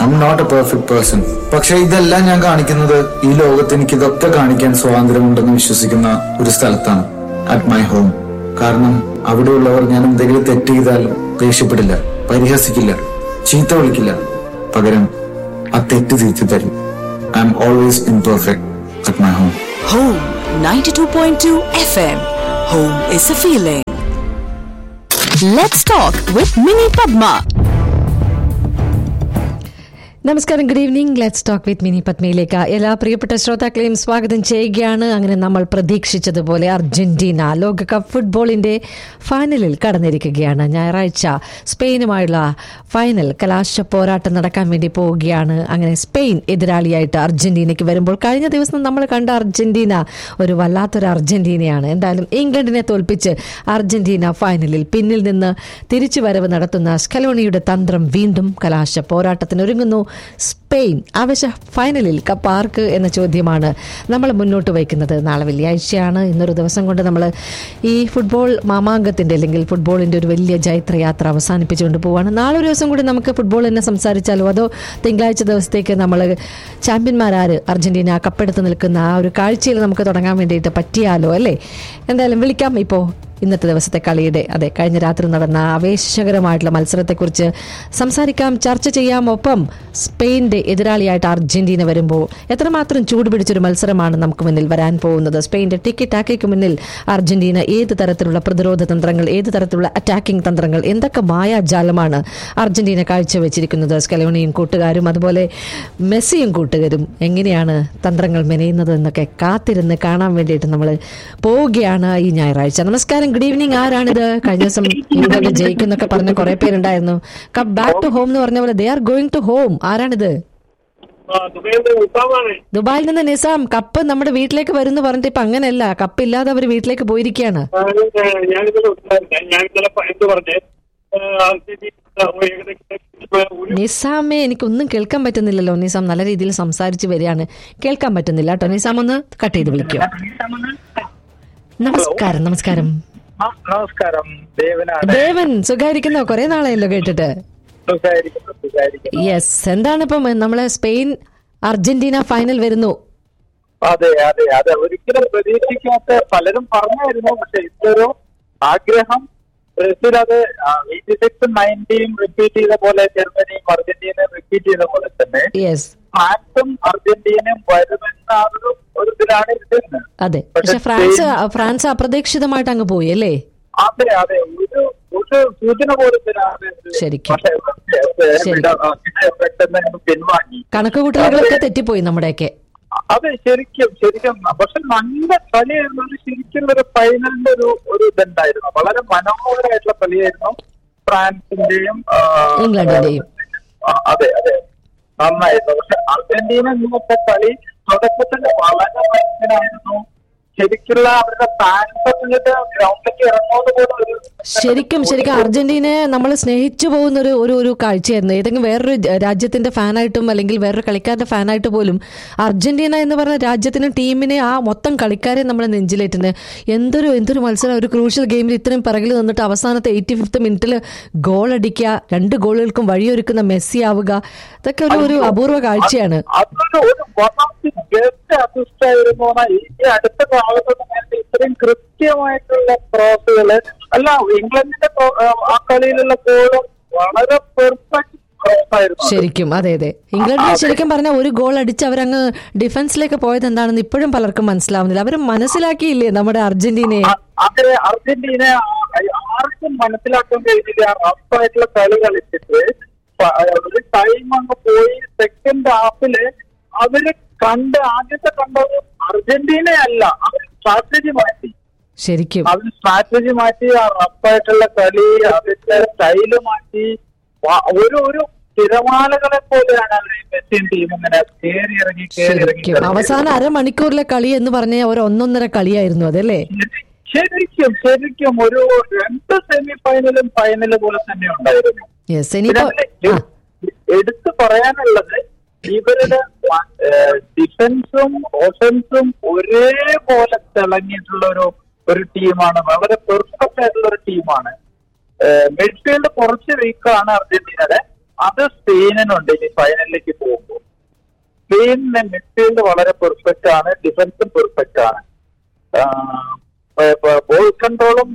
I am not a perfect person പക്ഷെ ഇതെല്ലാം ഞാൻ കാണിക്കുന്നത് ഈ ലോകത്ത് എനിക്ക് ഇതൊക്കെ കാണിക്കാൻ സ്വാതന്ത്ര്യമുണ്ടെന്ന് വിശ്വസിക്കുന്ന ഒരു സ്ഥലത്താണ് അറ്റ് മൈ ഹോം കാരണം അവിടെയുള്ളവർ ഞാൻ എന്തെങ്കിലും തെറ്റ് ചെയ്താൽ ദേഷ്യപ്പെടില്ല പരിഹസിക്കില്ല ചീത്ത വിളിക്കില്ല പകരം ആ തെറ്റ് തിരിച്ചു തരും I am always imperfect at my home Home 92.2 FM. Home is a feeling. Let's talk with Mini Padma. നമസ്കാരം good evening let's talk with Mini പത്മയിലേക്ക് എല്ലാ പ്രിയപ്പെട്ട ശ്രോതാക്കളെയും സ്വാഗതം ചെയ്യുകയാണ് അങ്ങനെ നമ്മൾ പ്രതീക്ഷിച്ചതുപോലെ അർജന്റീന ലോകകപ്പ് ഫുട്ബോളിന്റെ ഫൈനലിൽ കടന്നിരിക്കുകയാണ് ഞായറാഴ്ച സ്പെയിനുമായുള്ള ഫൈനൽ കലാശ പോരാട്ടം നടക്കാൻ വേണ്ടി പോവുകയാണ് അങ്ങനെ സ്പെയിൻ എതിരാളിയായിട്ട് അർജന്റീനയ്ക്ക് വരുമ്പോൾ കഴിഞ്ഞ ദിവസം നമ്മൾ കണ്ട അർജന്റീന ഒരു വല്ലാത്തൊരു അർജന്റീനയാണ് എന്തായാലും ഇംഗ്ലണ്ടിനെ തോൽപ്പിച്ച് അർജന്റീന ഫൈനലിൽ പിന്നിൽ നിന്ന് തിരിച്ചു വരവ് നടത്തുന്ന സ്കലോണിയുടെ തന്ത്രം വീണ്ടും കലാശ പോരാട്ടത്തിന് ഒരുങ്ങുന്നു സ്പെയിൻ ആവശ്യ ഫൈനലിൽ കപ്പ് ആർക്ക് എന്ന ചോദ്യമാണ് നമ്മൾ മുന്നോട്ട് വയ്ക്കുന്നത് നാളെ വെള്ളിയാഴ്ചയാണ് ഇന്നൊരു ദിവസം കൊണ്ട് നമ്മൾ ഈ ഫുട്ബോൾ മാമാങ്കത്തിന്റെ അല്ലെങ്കിൽ ഫുട്ബോളിന്റെ ഒരു വലിയ ജൈത്രയാത്ര അവസാനിപ്പിച്ചുകൊണ്ട് പോവാണ് നാളെ ഒരു ദിവസം കൂടി നമുക്ക് ഫുട്ബോൾ തന്നെ സംസാരിച്ചാലോ അതോ തിങ്കളാഴ്ച ദിവസത്തേക്ക് നമ്മൾ ചാമ്പ്യന്മാരാര് അർജന്റീന കപ്പെടുത്ത് നിൽക്കുന്ന ആ ഒരു കാഴ്ചയിൽ നമുക്ക് തുടങ്ങാൻ വേണ്ടിയിട്ട് പറ്റിയാലോ അല്ലേ എന്തായാലും വിളിക്കാം ഇപ്പോൾ ഇന്നത്തെ ദിവസത്തെ കളിയുടെ അതെ കഴിഞ്ഞ രാത്രി നടന്ന ആവേശകരമായിട്ടുള്ള മത്സരത്തെക്കുറിച്ച് സംസാരിക്കാം ചർച്ച ചെയ്യാം ഒപ്പം സ്പെയിൻ്റെ എതിരാളിയായിട്ട് അർജന്റീന വരുമ്പോൾ എത്രമാത്രം ചൂട് പിടിച്ചൊരു മത്സരമാണ് നമുക്ക് മുന്നിൽ വരാൻ പോകുന്നത് സ്പെയിൻ്റെ ടിക്കറ്റ് ടാക്കയ്ക്ക് മുന്നിൽ അർജന്റീന ഏത് തരത്തിലുള്ള പ്രതിരോധ തന്ത്രങ്ങൾ ഏത് തരത്തിലുള്ള അറ്റാക്കിംഗ് തന്ത്രങ്ങൾ എന്തൊക്കെ മായാജാലമാണ് അർജന്റീന കാഴ്ചവെച്ചിരിക്കുന്നത് സ്കലോണിയും കൂട്ടുകാരും അതുപോലെ മെസ്സിയും കൂട്ടുകാരും എങ്ങനെയാണ് തന്ത്രങ്ങൾ മെനയുന്നത് എന്നൊക്കെ കാത്തിരുന്ന് കാണാൻ വേണ്ടിയിട്ട് നമ്മൾ പോവുകയാണ് ഈ ഞായറാഴ്ച നമസ്കാരം ഗുഡ് ഈവനിങ് ആരാണിത് കഴിഞ്ഞ ദിവസം ഇംഗ്ലണ്ട് ജയിക്കുന്നൊക്കെ പറഞ്ഞ കുറെ പേരുണ്ടായിരുന്നു കപ്പ് ബാക്ക് ടു ഹോം എന്ന് പറഞ്ഞ പോലെ they are going to home ആരാണിത് ആ, ദുബൈയിലെ ഉസാമാണ് ദുബായിൽ നിന്ന് നിസാം കപ്പ് നമ്മുടെ വീട്ടിലേക്ക് വരുന്നു പറഞ്ഞിട്ട് ഇപ്പൊ അങ്ങനെയല്ല കപ്പ് ഇല്ലാതെ അവർ വീട്ടിലേക്ക് പോയിരിക്കുകയാണ് ഞാൻ- ഞാനിന്നലെ ഉണ്ടായിരുന്നെ. ഞാനിന്നലെ പ- എന്ത് പറഞ്ഞേ ആ, അർജന്റീന ഒരു ഏകദേശം ഒരു നിസാമേ എനിക്കൊന്നും കേൾക്കാൻ പറ്റുന്നില്ലല്ലോ നിസാം നല്ല രീതിയിൽ സംസാരിച്ച് വരികയാണ് കേൾക്കാൻ പറ്റുന്നില്ല കേട്ടോ നിസാം ഒന്ന് കട്ട് ചെയ്ത് വിളിക്കോ നമസ്കാരം നമസ്കാരം ആ, നമസ്കാരം ദേവനാണ് ദേവൻ സുഖായിരിക്കുന്നോ കുറെ നാളായല്ലോ കേട്ടിട്ട് സുഖായിരിക്കുന്നു സുഖായിരിക്കുന്നു യെസ് എന്താണ് ഇപ്പം നമ്മളെ സ്പെയിൻ അർജന്റീന ഫൈനൽ വരുന്നു അതെ അതെ അതെ ഒരിക്കലും പ്രതീക്ഷിക്കാത്ത പലരും പറഞ്ഞായിരുന്നു പക്ഷെ ഇതൊരു ആഗ്രഹം ബ്രസീൽ അത് എയ്റ്റി സിക്സ് നയൻറ്റിയും റിപ്പീറ്റ് ചെയ്ത പോലെ ജർമ്മനിയും അർജന്റീനയും റിപ്പീറ്റ് ചെയ്ത പോലെ തന്നെ യെസ് ഫ്രാൻസും അർജന്റീനയും വരുമെന്ന ആ ഒരു ഒരു ഇതിലാണ് ഇരുന്നത് അതെ പക്ഷെ ഫ്രാൻസ് ഫ്രാൻസ് അപ്രതീക്ഷിതമായിട്ട് അങ്ങ് പോയി അല്ലേ അതെ അതെ ഒരു ഒരു സൂചന പോലും തരാതെ ഒരു- ശരിക്കും. പക്ഷേ, പക്ഷേ, ശരിക്കും. വിട- ആ, പിന്നെ പെട്ടെന്ന് അങ്ങ് പിൻവാങ്ങി കണക്കുകൂട്ടലുകളൊക്കെ തെറ്റിപ്പോയി നമ്മുടെയൊക്കെ അതെ ശരിക്കും ശരിക്കും പക്ഷെ നല്ല കളിയായിരുന്നു ഒരു ശരിക്കും ഒരു ഫൈനലിന്റെ ഒരു ഒരു ഇതുണ്ടായിരുന്നു വളരെ മനോഹരമായിട്ടുള്ള കളിയായിരുന്നു ഫ്രാൻസിന്റെയും ആ, ഇംഗ്ലണ്ടിന്റെയും. ആ, അതെ അതെ നന്നായിരുന്നു പക്ഷെ അർജന്റീന ഇന്നത്തെ കളി തുടക്കത്തിൽ വളരെ ഭയങ്കരമായിരുന്നു ശരിക്കുള്ള അവരുടെ ഫാൻസ് ഗ്രൗണ്ടിലേക്ക് ഇറങ്ങുന്നത് പോലും ഒരു ശരിക്കും ശരിക്കും അർജന്റീനയെ നമ്മൾ സ്നേഹിച്ചു പോകുന്ന ഒരു ഒരു ഒരു കാഴ്ചയായിരുന്നു ഏതെങ്കിലും വേറൊരു രാജ്യത്തിന്റെ ഫാനായിട്ടും അല്ലെങ്കിൽ വേറൊരു കളിക്കാരന്റെ ഫാനായിട്ട് പോലും അർജന്റീന എന്ന് പറഞ്ഞ രാജ്യത്തിനും ടീമിനെ ആ മൊത്തം കളിക്കാരെ നമ്മൾ നെഞ്ചിലേറ്റുന്നത് എന്തൊരു എന്തൊരു മത്സരം ഒരു ക്രൂഷ്യൽ ഗെയിമിൽ ഇത്രയും പിറകിൽ നിന്നിട്ട് അവസാനത്തെ എയ്റ്റി ഫിഫ്ത്ത് മിനിറ്റിൽ ഗോൾ അടിക്കുക രണ്ട് ഗോളുകൾക്കും വഴിയൊരുക്കുന്ന മെസ്സി ആവുക ഇതൊക്കെ ഒരു ഒരു അപൂർവ കാഴ്ചയാണ് അതൊരു ഒരു one of the best assist ആയിരുന്നു എന്നാൽ ഈ അടുത്ത കാലത്തൊന്നും നേരത്തെ ഇത്രയും കൃത്യമായിട്ടുള്ള ക്രോസുകള് അല്ല ഇംഗ്ലണ്ടിന്റെ ക്രോ- ആ, ആ കളിയിലുള്ള ഗോളും വളരെ പെർഫെക്റ്റ് ക്രോസ് ആയിരുന്നു ശരിക്കും അതെ അതെ ഇംഗ്ലണ്ടിൽ ശരിക്കും പറഞ്ഞാൽ ഒരു ഗോൾ അടിച്ച് അവരങ്ങ് ഡിഫൻസിലേക്ക് പോയത് എന്താണെന്ന് ഇപ്പോഴും പലർക്കും മനസ്സിലാവുന്നില്ല അവർ മനസ്സിലാക്കിയില്ലേ നമ്മുടെ അർജന്റീനയെ അ- അങ്ങനെ അർജന്റീന ആ- ആർക്കും മനസ്സിലാക്കാൻ കഴിഞ്ഞില്ല റഫായിട്ടുള്ള കളി കളിച്ചിട്ട് പ- ഒരു ടൈം അങ്ങ് പോയി സെക്കൻഡ് ഹാഫില് അവര് കണ്ട് ആദ്യത്തെ കണ്ടത് അർജന്റീനയല്ല അവർ സ്ട്രാറ്റജി മാറ്റി ശരിക്കും അവർ സ്ട്രാറ്റജി മാറ്റി ആ റഫായിട്ടുള്ള കളി അതിന്റെ സ്റ്റൈല് മാറ്റി വ- ഒരു ഒരു തിരമാലകളെ പോലെയാണ് അവർ മെസ്സിൻ ടീം ഇങ്ങനെ കയറി ഇറങ്ങി കയറി ഇറങ്ങി ശരിക്കും കളിച്ചത്. അവസാന അരമണിക്കൂറിലെ കളി എന്ന് പറഞ്ഞ ഒരു ഒന്നൊന്നര കളിയായിരുന്നു അതല്ലേ ശരിക്കും ശരിക്കും ഒരു രണ്ട് സെമി ഫൈനലും ഫൈനല് പോലെ തന്നെ ഉണ്ടായിരുന്നു യെസ് ഇനിയിപ്പോ പിന്നെ ആ, എടുത്തു പറയാനുള്ളത് ഇവരുടെ ഡിഫൻസും ഓഫൻസും ഒരേപോലെ തിളങ്ങിയിട്ടുള്ള ഒരു ഒരു ടീമാണ് വളരെ പെർഫെക്റ്റ് ആയിട്ടുള്ള ഒരു ടീമാണ് മിഡ്ഫീൽഡ് കുറച്ച് വീക്കാണ് അർജന്റീനയുടെ അത് സ്പെയിനുണ്ട് ഇനി ഫൈനലിലേക്ക് പോകുമ്പോൾ സ്പെയിനിന്റെ മിഡ്ഫീൽഡ് വളരെ പെർഫെക്റ്റ് ആണ് ഡിഫൻസും പെർഫെക്റ്റ് ആണ് ബോൾ കൺട്രോളും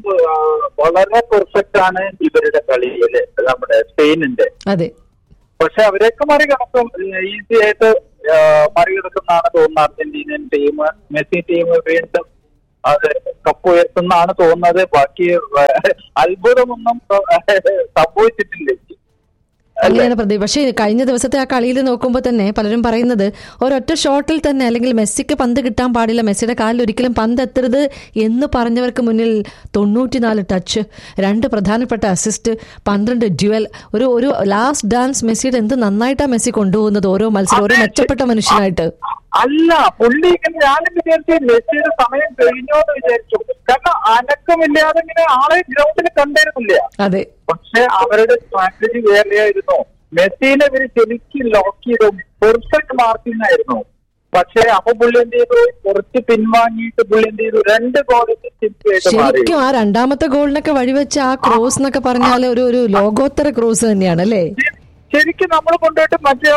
വളരെ പെർഫെക്റ്റ് ആണ് ഇവരുടെ കളിയില് നമ്മുടെ സ്പെയിനിന്റെ അതെ പക്ഷെ അവരെയൊക്കെ മറികടക്കും ഈസി ആയിട്ട് ആ, മറികടക്കുന്നാണ് തോന്നുന്നത് അർജന്റീനിയൻ ടീം മെസ്സി ടീം വീണ്ടും അത് കപ്പ് ഉയർത്തുന്നാണ് തോന്നുന്നത് ബാക്കി ആ, അത്ഭുതമൊന്നും സംഭവിച്ചിട്ടില്ല അല്ലേ അങ്ങനെയാണ് പ്രതി പക്ഷേ കഴിഞ്ഞ ദിവസത്തെ ആ കളിയിൽ നോക്കുമ്പോൾ തന്നെ പലരും പറയുന്നത് ഒരൊറ്റ ഷോട്ടിൽ തന്നെ അല്ലെങ്കിൽ മെസ്സിക്ക് പന്ത് കിട്ടാൻ പാടില്ല മെസ്സിയുടെ കാലിൽ ഒരിക്കലും പന്ത് എത്തരുത് എന്ന് പറഞ്ഞവർക്ക് മുന്നിൽ തൊണ്ണൂറ്റിനാല് ടച്ച് രണ്ട് പ്രധാനപ്പെട്ട അസിസ്റ്റ് പന്ത്രണ്ട് ഡ്യുവൽ ഒരു ഒരു ലാസ്റ്റ് ഡാൻസ് മെസ്സിയുടെ എന്ത് നന്നായിട്ടാണ് മെസ്സി കൊണ്ടുപോകുന്നത് ഓരോ മത്സരം ഓരോ മെച്ചപ്പെട്ട മനുഷ്യനായിട്ട് അല്ല പുള്ളി ഇങ്ങനെ ഞാനും വിചാരിച്ചു മെസ്സിയുടെ സമയം കഴിഞ്ഞോ എന്ന് വിചാരിച്ചു കാരണം അനക്കമില്ലാതെ ഇങ്ങനെ ആളെ ഗ്രൗണ്ടിൽ കണ്ടിരുന്നില്ല അതെ പക്ഷെ അവരുടെ സ്ട്രാറ്റജി വേറെയായിരുന്നു മെസ്സിനെ ഇവര് ശരിക്കും ലോക്ക് ചെയ്തു പെർഫെക്റ്റ് മാർക്കിംഗ് ആയിരുന്നു പക്ഷെ അപ്പൊ പുള്ളി എന്ത് ചെയ്തു കുറച്ച് പിൻവാങ്ങിയിട്ട് പുള്ളി എന്ത് ചെയ്തു രണ്ട് ഗോളിന് ചിപ്പിയായിട്ട് മാറി ശരിക്കും ആ രണ്ടാമത്തെ ഗോളിനൊക്കെ വഴിവെച്ച ആ ക്രോസ് എന്നൊക്കെ പറഞ്ഞാൽ ഒരു ഒരു ലോകോത്തര ക്രോസ് തന്നെയാണ് അല്ലേ ശരിക്കും നമ്മൾ കൊണ്ടുപോയിട്ട് മറ്റേ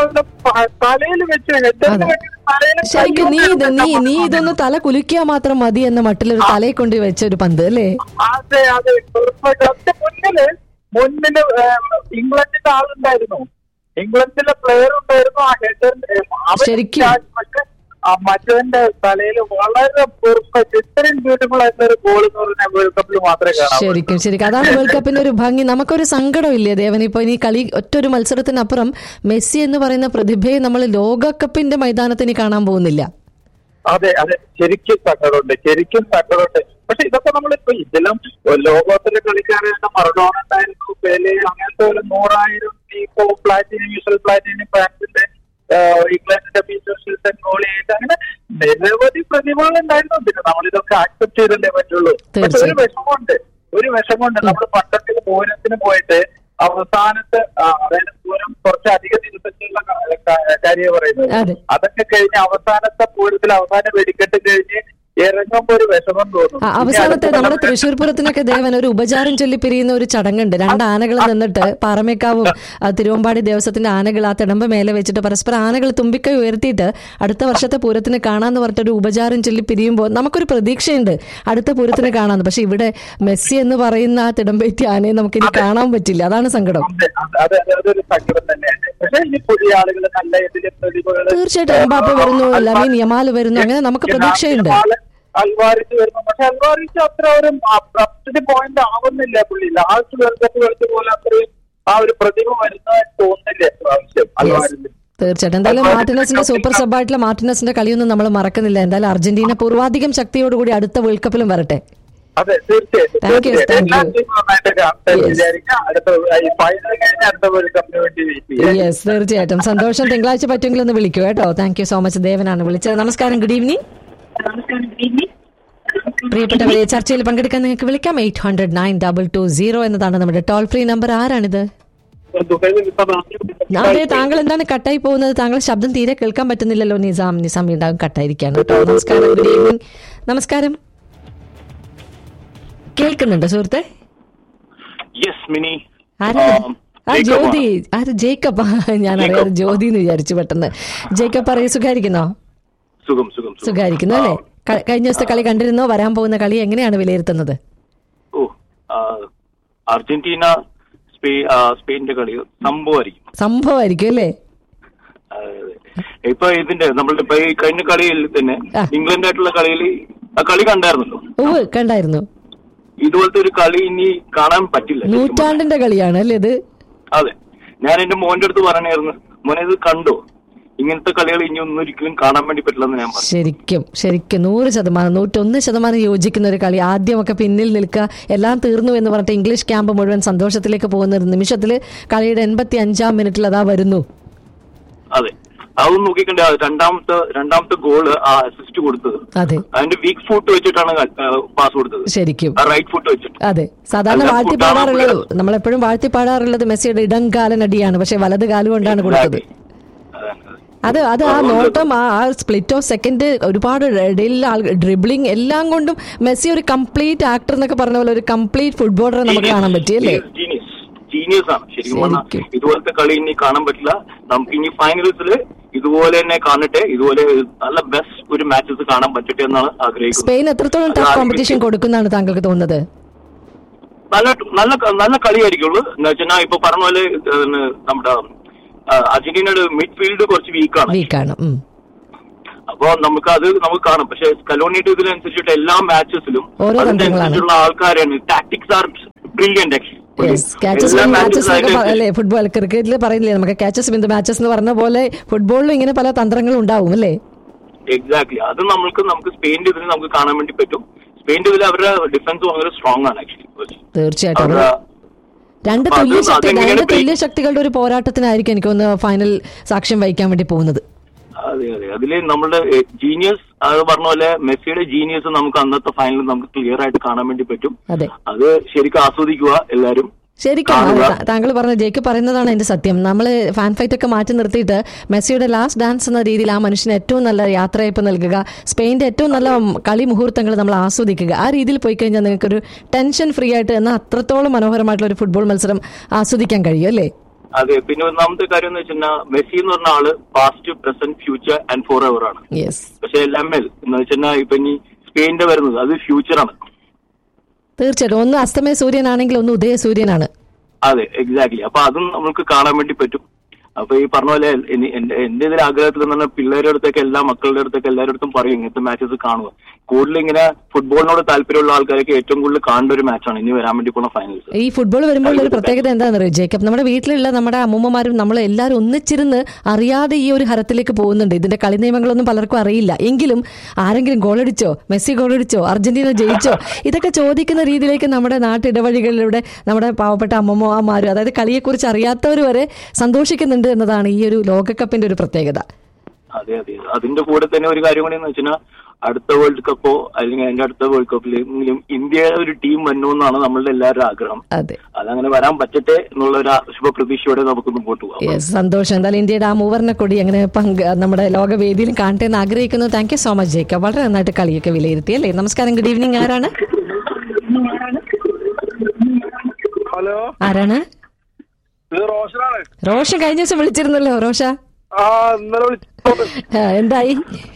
തലയിൽ വെച്ച് ഹെഡറിന് വേണ്ടി തലയിൽ ശരിക്കും നീ ഇത് നീ കൈകൊണ്ട് നീ ഇതൊന്ന് തല കുലുക്കിയാൽ മാത്രം മതി എന്ന മട്ടിലൊരു തലയെ കൊണ്ട് വെച്ച ഒരു പന്ത് അല്ലേ അതെ അതെ പെർഫെക്റ്റ് അതിന്റെ മുന്നില് മുന്നില് ഏം, ഇംഗ്ലണ്ടിന്റെ ആളുണ്ടായിരുന്നു ഇംഗ്ലണ്ടിലെ പ്ലെയർ ഉണ്ടായിരുന്നു ആ ഹെഡർ ശരിക്കും? മറ്റവന്റെ തലയിൽ വളരെ പെർഫെക്റ്റ് ഇത്രയും ബ്യൂട്ടിഫുൾ ആയിട്ടുള്ള ഒരു ഗോൾ എന്ന് പറഞ്ഞാൽ വേൾഡ് കപ്പിൽ മാത്രമേ കാണാൻ ശരിക്കും ശരിക്കും അതാണ് വേൾഡ് കപ്പിന്റെ ഒരു ഭംഗി നമുക്കൊരു സങ്കടം ഇല്ലേ ദേവൻ ഇപ്പൊ ഇനി കളി ഒറ്റൊരു മത്സരത്തിനപ്പുറം മെസ്സി എന്ന് പറയുന്ന പ്രതിഭയെ നമ്മൾ ലോകകപ്പിന്റെ മൈതാനത്ത് ഇനി കാണാൻ പോകുന്നില്ല അതെ അതെ ശരിക്കും സങ്കടമുണ്ട് ശരിക്കും സങ്കടമുണ്ട് പക്ഷെ ഇതൊക്കെ നമ്മളിപ്പോ ഇതിലും ലോകോത്തര കളിക്കാരായിട്ട് മറഡോണ ഉണ്ടായിരുന്നു പെലെ അങ്ങനത്തെ ഒരു നൂറായിരം ഇപ്പോ പ്ലാറ്റിനം യൂസൽ പ്ലാറ്റിനം ഫ്രാൻസിന്റെ ആഹ് ഇംഗ്ലണ്ടിന്റെ പീറ്റർ ഷിൽസൺ ഗോളിയായിട്ട് അങ്ങനെ നിരവധി പ്രതിഭകൾ ഉണ്ടായിരുന്നു പിന്നെ നമ്മളിതൊക്കെ ആക്സെപ്റ്റ് ചെയ്തല്ലേ പറ്റുള്ളൂ പക്ഷെ ഒരു തീർച്ചയായും. വിഷമമുണ്ട് ഒരു വിഷമമുണ്ട് നമ്മൾ പണ്ടത്തെ പൂരത്തിന് പോയിട്ട് അവസാനത്തെ ആ, അതായത് പൂരം കുറച്ച് അധിക ദിവസത്തിലുള്ള കാര്യം പറയുന്നത് അതെ. അതൊക്കെ കഴിഞ്ഞ് അവസാനത്തെ പൂരത്തിൽ അവസാന വെടിക്കെട്ട് കഴിഞ്ഞ് ഇറങ്ങുമ്പോ ഒരു വിഷമം തോന്നും ആ, അവസാനത്തെ നമ്മുടെ തൃശ്ശൂർ പൂരത്തിനൊക്കെ ദേവൻ ഒരു ഉപചാരം ചൊല്ലി പിരിയുന്ന ഒരു ചടങ്ങുണ്ട് രണ്ട് ആനകൾ നിന്നിട്ട് പാറമേക്കാവും ആ, തിരുവമ്പാടി ദേവസ്വത്തിന്റെ ആനകൾ ആ തിടമ്പ് മേലെ വെച്ചിട്ട് പരസ്പരം ആനകൾ തുമ്പിക്കൈ ഉയർത്തിയിട്ട് അടുത്ത വർഷത്തെ പൂരത്തിന് കാണാന്ന് പറഞ്ഞിട്ട് ഒരു ഉപചാരം ചൊല്ലി പിരിയുമ്പോൾ നമുക്കൊരു പ്രതീക്ഷയുണ്ട് അടുത്ത പൂരത്തിന് കാണാന്ന് പക്ഷെ ഇവിടെ മെസ്സി എന്ന് പറയുന്ന ആ തിടമ്പേറ്റി ആനയെ നമുക്ക് ഇനി കാണാൻ പറ്റില്ല അതാണ് സങ്കടം ഉണ്ട്. അത് അത് അത് അതൊരു സങ്കടം തന്നെയാണ് പക്ഷെ ഇനി പുതിയ ആളുകൾ നല്ല ഇതിലെ പ്രതിഭകൾ തീർച്ചയായിട്ടും എംബാപ്പെ വരുന്നു ലമീൻ യമാൽ വരുന്നു അങ്ങനെ നമുക്ക് പ്രതീക്ഷയുണ്ട് അൽവാരിച്ച് വരുന്നു പക്ഷെ അൽവാരിച്ച് അത്ര ഒരു അപ്റ്റഡ് പോയിന്റ് ആവുന്നില്ല പുള്ളി ലാസ്റ്റ് വേൾഡ് കപ്പ് കളിച്ച പോലെ അത്രയും ആ ഒരു പ്രതിഭ വരുന്നതായിട്ട് തോന്നുന്നില്ല പ്രാവശ്യം അൽവാരിച്ച് തീർച്ചയായിട്ടും എന്തായാലും മാർട്ടിനസിന്റെ സൂപ്പർ സബ് ആയിട്ടുള്ള മാർട്ടിനസിന്റെ കളിയൊന്നും നമ്മൾ മറക്കുന്നില്ല എന്തായാലും അർജന്റീന പൂർവാധികം ശക്തിയോടുകൂടി അടുത്ത വേൾഡ് കപ്പിലും വരട്ടെ അതെ തീർച്ചയായിട്ടും Thank you, തീർച്ചയായിട്ടും. thank എല്ലാ you. ടീമും നന്നായിട്ട് കാണട്ടെ എന്ന് വിചാരിക്കാം അടുത്ത ഈ ഫൈനൽ കഴിഞ്ഞ അടുത്ത വേൾഡ് കപ്പിന് വേണ്ടി വെയിറ്റ് ചെയ്യാം യെസ് തീർച്ചയായിട്ടും സന്തോഷം തിങ്കളാഴ്ച പറ്റുമെങ്കിൽ ഒന്ന് വിളിക്കൂ കേട്ടോ താങ്ക് യു സോ മച്ച് ദേവനാണ് വിളിച്ചത് നമസ്കാരം ഗുഡ് ഈവനിങ് പ്രിയപ്പെട്ടവരെ ചർച്ചയിൽ പങ്കെടുക്കാൻ നിങ്ങൾക്ക് വിളിക്കാം eight hundred nine double two zero എന്നതാണ് നമ്മുടെ ടോൾ ഫ്രീ നമ്പർ ആരാണിത് അതെ താങ്കൾ എന്താണ് കട്ടായി പോകുന്നത് താങ്കൾ ശബ്ദം തീരെ കേൾക്കാൻ പറ്റുന്നില്ലല്ലോ നിസാം നിസാം വീണ്ടും കട്ടായിരിക്കാണ് കേട്ടോ നമസ്കാരം ഗുഡ് ഈവനിങ് നമസ്കാരം കേൾക്കുന്നുണ്ടോ സുഹൃത്തെ യെസ് മിനി ആരാ ആം, ആ ജേക്കബ് ജ്യോതി ആര് ജേക്കബ് ഞാൻ അറിയാതെ ജ്യോതി എന്ന് വിചാരിച്ചു പെട്ടെന്ന് ജേക്കബ് പറയൂ സുഖായിരിക്കുന്നോ സുഖം സുഖം സുഖം. സുഖായിരിക്കുന്നു അല്ലേ ക- കഴിഞ്ഞ ദിവസത്തെ കളി കണ്ടിരുന്നോ വരാൻ പോകുന്ന കളി എങ്ങനെയാണ് വിലയിരുത്തുന്നത് ഓ ആ, അർജന്റീന സ്പെയിൻ ആ, സ്പെയിനിന്റെ കളി സംഭവമായിരിക്കും സംഭവമായിരിക്കും അല്ലേ ആ, ഇപ്പൊ ഇതിന്റെ നമ്മളുടെ ഇപ്പൊ ഈ കഴിഞ്ഞ കളിയിൽ തന്നെ ആ. ഇംഗ്ലണ്ടായിട്ടുള്ള കളിയിൽ ആ കളി കണ്ടായിരുന്നല്ലോ ഓ കണ്ടായിരുന്നു ഇതുപോലത്തെ ഒരു കളി ഇനി കാണാൻ പറ്റില്ല ശരിക്കും പറഞ്ഞാൽ. നൂറ്റാണ്ടിന്റെ കളിയാണ് അല്ലേ ഇത് അതെ ഞാൻ എന്റെ മോന്റെ അടുത്ത് പറഞ്ഞായിരുന്നു മോനെ ഇത് കണ്ടോ ഇങ്ങനത്തെ കളികൾ ഇനി ഒന്നും ഒരിക്കലും കാണാൻ വേണ്ടി പറ്റില്ലെന്ന് ഞാൻ പറഞ്ഞു ശരിക്കും ശരിക്കും നൂറ് ശതമാനം നൂറ്റൊന്ന് ശതമാനം യോജിക്കുന്ന ഒരു കളി ആദ്യമൊക്കെ പിന്നിൽ നിൽക്കുക എല്ലാം തീർന്നു എന്ന് പറഞ്ഞിട്ട് ഇംഗ്ലീഷ് ക്യാമ്പ് മുഴുവൻ സന്തോഷത്തിലേക്ക് പോകുന്ന ഒരു നിമിഷത്തിൽ കളിയുടെ എൺപത്തി അഞ്ചാം മിനിറ്റിൽ അതാ വരുന്നു അതെ അതൊന്നും നോക്കിക്കണ്ട രണ്ടാമത്തെ രണ്ടാമത്തെ ഗോള് ആ അസിസ്റ്റ് കൊടുത്തത് അതെ അതിന്റെ വീക്ക് ഫുട്ട് വെച്ചിട്ടാണ് പാസ് കൊടുത്തത് ശരിക്കും ആ റൈറ്റ് ഫുട്ട് വെച്ചിട്ട് അതെ സാധാരണ അല്ല, വാഴ്ത്തി ഫുട്ബോൾ പാടാറുള്ളത് ആവുമ്പോൾ- നമ്മളെപ്പോഴും വാഴ്ത്തി പാടാറുള്ളത് മെസ്സിയുടെ ഇടംകാലനടിയാണ് പക്ഷെ വലത് കാലുകൊണ്ടാണ് കൊടുത്തത് അത് അത് ആ നോട്ടം ആ ആ സ്പ്ലിറ്റ് ഓഫ് സെക്കൻഡ് ഒരുപാട് ഇടയിൽ ഡ്രിബിളിംഗ് എല്ലാം കൊണ്ടും മെസ്സി ഒരു കംപ്ലീറ്റ് ആക്ടർ എന്നൊക്കെ പറഞ്ഞ പോലെ ഒരു കംപ്ലീറ്റ് ഫുട്ബോളറെ നമുക്ക് കാണാൻ പറ്റി അല്ലേ ജീനിയസ് ജീനിയസ് ആണ് ശരിക്കും പറഞ്ഞാൽ ശരിക്കും. ഇതുപോലത്തെ കളി ഇനി കാണാൻ പറ്റില്ല നമുക്ക് ഇനി ഫൈനൽസിൽ ഇതുപോലെ തന്നെ കാണട്ടെ ഇതുപോലെ നല്ല ബെസ്റ്റ് ഒരു മാച്ചസ് കാണാൻ പറ്റട്ടെ എന്നാണ് ആഗ്രഹിക്കുന്നത് സ്പെയിൻ എത്രത്തോളം അത് ടഫ് ആഗ്രഹിക്കുന്നു. കോമ്പറ്റീഷൻ കൊടുക്കുന്നതാണ് താങ്കൾക്ക് തോന്നുന്നത് നല്ല നല്ല നല്ല കളിയായിരിക്കുള്ളൂ എന്ന് വെച്ചാൽ ഇപ്പൊ പറഞ്ഞ പോലെ ഏഹ്, നമ്മുടെ ആ, അർജന്റീനയുടെ മിഡ്ഫീൽഡ് കുറച്ച് വീക്കാണ് വീക്കാണ് ഉം. അപ്പൊ നമുക്ക് അത് നമുക്ക് കാണാം പക്ഷെ സ്കലോണിയുടെ ഇതിനനുസരിച്ചിട്ട് എല്ലാ മാച്ചസിലും ഓരോ അതിനനുസരിച്ചുള്ള ആൾക്കാരാണ് tactics are brilliant Yes, catches win matches എന്നൊക്കെ പ- അല്ലേ ഫുട്ബോൾ ക്രിക്കറ്റിൽ പറയുന്നില്ലേ നമുക്ക് കാച്ചസ് വിൻ മാച്ചസ് എന്ന് പറഞ്ഞ പോലെ ഫുട്ബോളിലും ഇങ്ങനെ പല തന്ത്രങ്ങളും ഉണ്ടാവും അല്ലേ എക്സാക്ട്ലി അത് നമ്മൾക്ക് നമുക്ക് സ്പെയിന്റെ ഇതിൽ നമുക്ക് കാണാൻ വേണ്ടി പറ്റും സ്പെയിന്റെ ഇതിൽ അവരുടെ ഡിഫൻസ് വളരെ സ്ട്രോങ് ആണ് ആക്ച്വലി തീർച്ചയായിട്ടും അവരുടെ രണ്ട് അപ്പൊ അത് തുല്യ ശക്തി അതെങ്ങനെയാണ് രണ്ട് play- തുല്യ ശക്തികളുടെ ഒരു പോരാട്ടത്തിനായിരിക്കും എനിക്കൊന്ന് ഫൈനൽ സാക്ഷ്യം വഹിക്കാൻ വേണ്ടി പോകുന്നത് അതെ അതെ അതില് നമ്മളുടെ ജീനിയസ് അത് പറഞ്ഞ പോലെ മെസ്സിയുടെ ജീനിയസ് നമുക്ക് അന്നത്തെ ഫൈനലിൽ നമുക്ക് ക്ലിയർ ആയിട്ട് കാണാൻ വേണ്ടി പറ്റും അതെ അത് ശരിക്കും ആസ്വദിക്കുക എല്ലാരും ശരിക്കും കാണുക. താ- താങ്കൾ പറഞ്ഞ ജേക്ക് പറയുന്നതാണ് എന്റെ സത്യം നമ്മൾ ഫാൻ ഫൈറ്റ് ഒക്കെ മാറ്റി നിർത്തിയിട്ട് മെസ്സിയുടെ ലാസ്റ്റ് ഡാൻസ് എന്ന രീതിയിൽ ആ മനുഷ്യന് ഏറ്റവും നല്ല യാത്രയപ്പ് നൽകുക സ്പെയിന്റെ ഏറ്റവും നല്ല കളി മുഹൂർത്തങ്ങൾ നമ്മൾ ആസ്വദിക്കുക ആ രീതിയിൽ പോയി കഴിഞ്ഞാൽ നിങ്ങൾക്കൊരു ടെൻഷൻ ഫ്രീ ആയിട്ട് എന്നാൽ അത്രത്തോളം മനോഹരമായിട്ടുള്ള ഒരു ഫുട്ബോൾ മത്സരം ആസ്വദിക്കാൻ കഴിയും അല്ലേ അതെ പിന്നെ ഒന്നാമത്തെ കാര്യം എന്ന് വെച്ചാൽ മെസ്സി എന്ന് പറഞ്ഞ ആള് past present future and forever ആണ് യെസ് പക്ഷെ എൽ എം എൽ എന്ന് വെച്ചാൽ ഇപ്പൊ ഇനി സ്പെയിന്റെ വരുന്നത് അത് ഫ്യൂച്ചറാണ് തീർച്ചയായിട്ടും ഒന്ന് അസ്തമയ സൂര്യനാണെങ്കിൽ ഒന്ന് ഉദയ സൂര്യനാണ് അതെ എക്സാക്ട്ലി അപ്പൊ അതും നമുക്ക് കാണാൻ വേണ്ടി പറ്റും അപ്പൊ ഈ പറഞ്ഞ പോലെ ഇനി എന്റെ എന്റെ ഇതിൽ ആഗ്രഹത്തിൽ എന്ന് പറഞ്ഞാൽ പിള്ളേരുടെ അടുത്തൊക്കെ എല്ലാ മക്കളുടെ അടുത്തൊക്കെ എല്ലാവരുടെ അടുത്തും പറയും ഇങ്ങനത്തെ മാച്ചസ് കാണുക കൂടുതൽ ഇങ്ങനെ ഫുട്ബോളിനോട് താല്പര്യമുള്ള ആൾക്കാരൊക്കെ ഏറ്റവും കൂടുതൽ കാണേണ്ട ഒരു മാച്ചാണ് ഇനി വരാൻ വേണ്ടി പോകുന്ന ഫൈനൽസ് ഈ ഫുട്ബോൾ വരുമ്പോൾ ഒരു പ്രത്യേകത എന്താണെന്ന് അറിയോ ജേക്കബ് നമ്മുടെ വീട്ടിലുള്ള നമ്മുടെ അമ്മൂമ്മമാരും നമ്മൾ എല്ലാവരും ഒന്നിച്ചിരുന്ന് അറിയാതെ ഈ ഒരു ഹരത്തിലേക്ക് പോകുന്നുണ്ട് ഇതിന്റെ കളി നിയമങ്ങളൊന്നും പലർക്കും അറിയില്ല എങ്കിലും ആരെങ്കിലും ഗോളടിച്ചോ മെസ്സി ഗോളടിച്ചോ അർജന്റീന ജയിച്ചോ ഇതൊക്കെ ചോദിക്കുന്ന രീതിയിലേക്ക് നമ്മുടെ നാട്ടിടവഴികളിലൂടെ നമ്മുടെ പാവപ്പെട്ട അമ്മമ്മമാരും അതായത് കളിയെക്കുറിച്ച് അറിയാത്തവർ വരെ സന്തോഷിക്കുന്നുണ്ട് എന്നതാണ് ഈ ഒരു ലോകകപ്പിന്റെ ഒരു പ്രത്യേകത അതെ അതെ അതിന്റെ കൂടെ തന്നെ ഒരു കാര്യം കൂടി എന്ന് വെച്ചാൽ അടുത്ത വേൾഡ് കപ്പോ അല്ലെങ്കിൽ അതിന്റെ അടുത്ത വേൾഡ് കപ്പിലെങ്കിലും ഇന്ത്യ ഒരു ടീം വരണമെന്നാണ് നമ്മളുടെ എല്ലാവരുടെ ആഗ്രഹം അതെ അതങ്ങനെ വരാൻ പറ്റട്ടെ എന്നുള്ള ഒരു ശുഭപ്രതീക്ഷയോടെ നമുക്ക് മുമ്പോട്ട് പോകാം യെസ് സന്തോഷം എന്തായാലും ഇന്ത്യയുടെ ആ മൂവർണ്ണ കൊടി അങ്ങനെ പങ്ക് നമ്മുടെ ലോകവേദിയിൽ കാണട്ടെ എന്ന് ആഗ്രഹിക്കുന്നു thank you so much Jacob വളരെ നന്നായിട്ട് കളിയൊക്കെ വിലയിരുത്തി അല്ലേ നമസ്കാരം ഗുഡ് ഈവനിങ് ആരാണ് ഹലോ ആരാണ് ഇത് റോഷനാണ് റോഷൻ കഴിഞ്ഞ ദിവസം വിളിച്ചിരുന്നല്ലോ റോഷ ആ ഇന്നലെ വിളിച്ചത് ആ, എന്തായി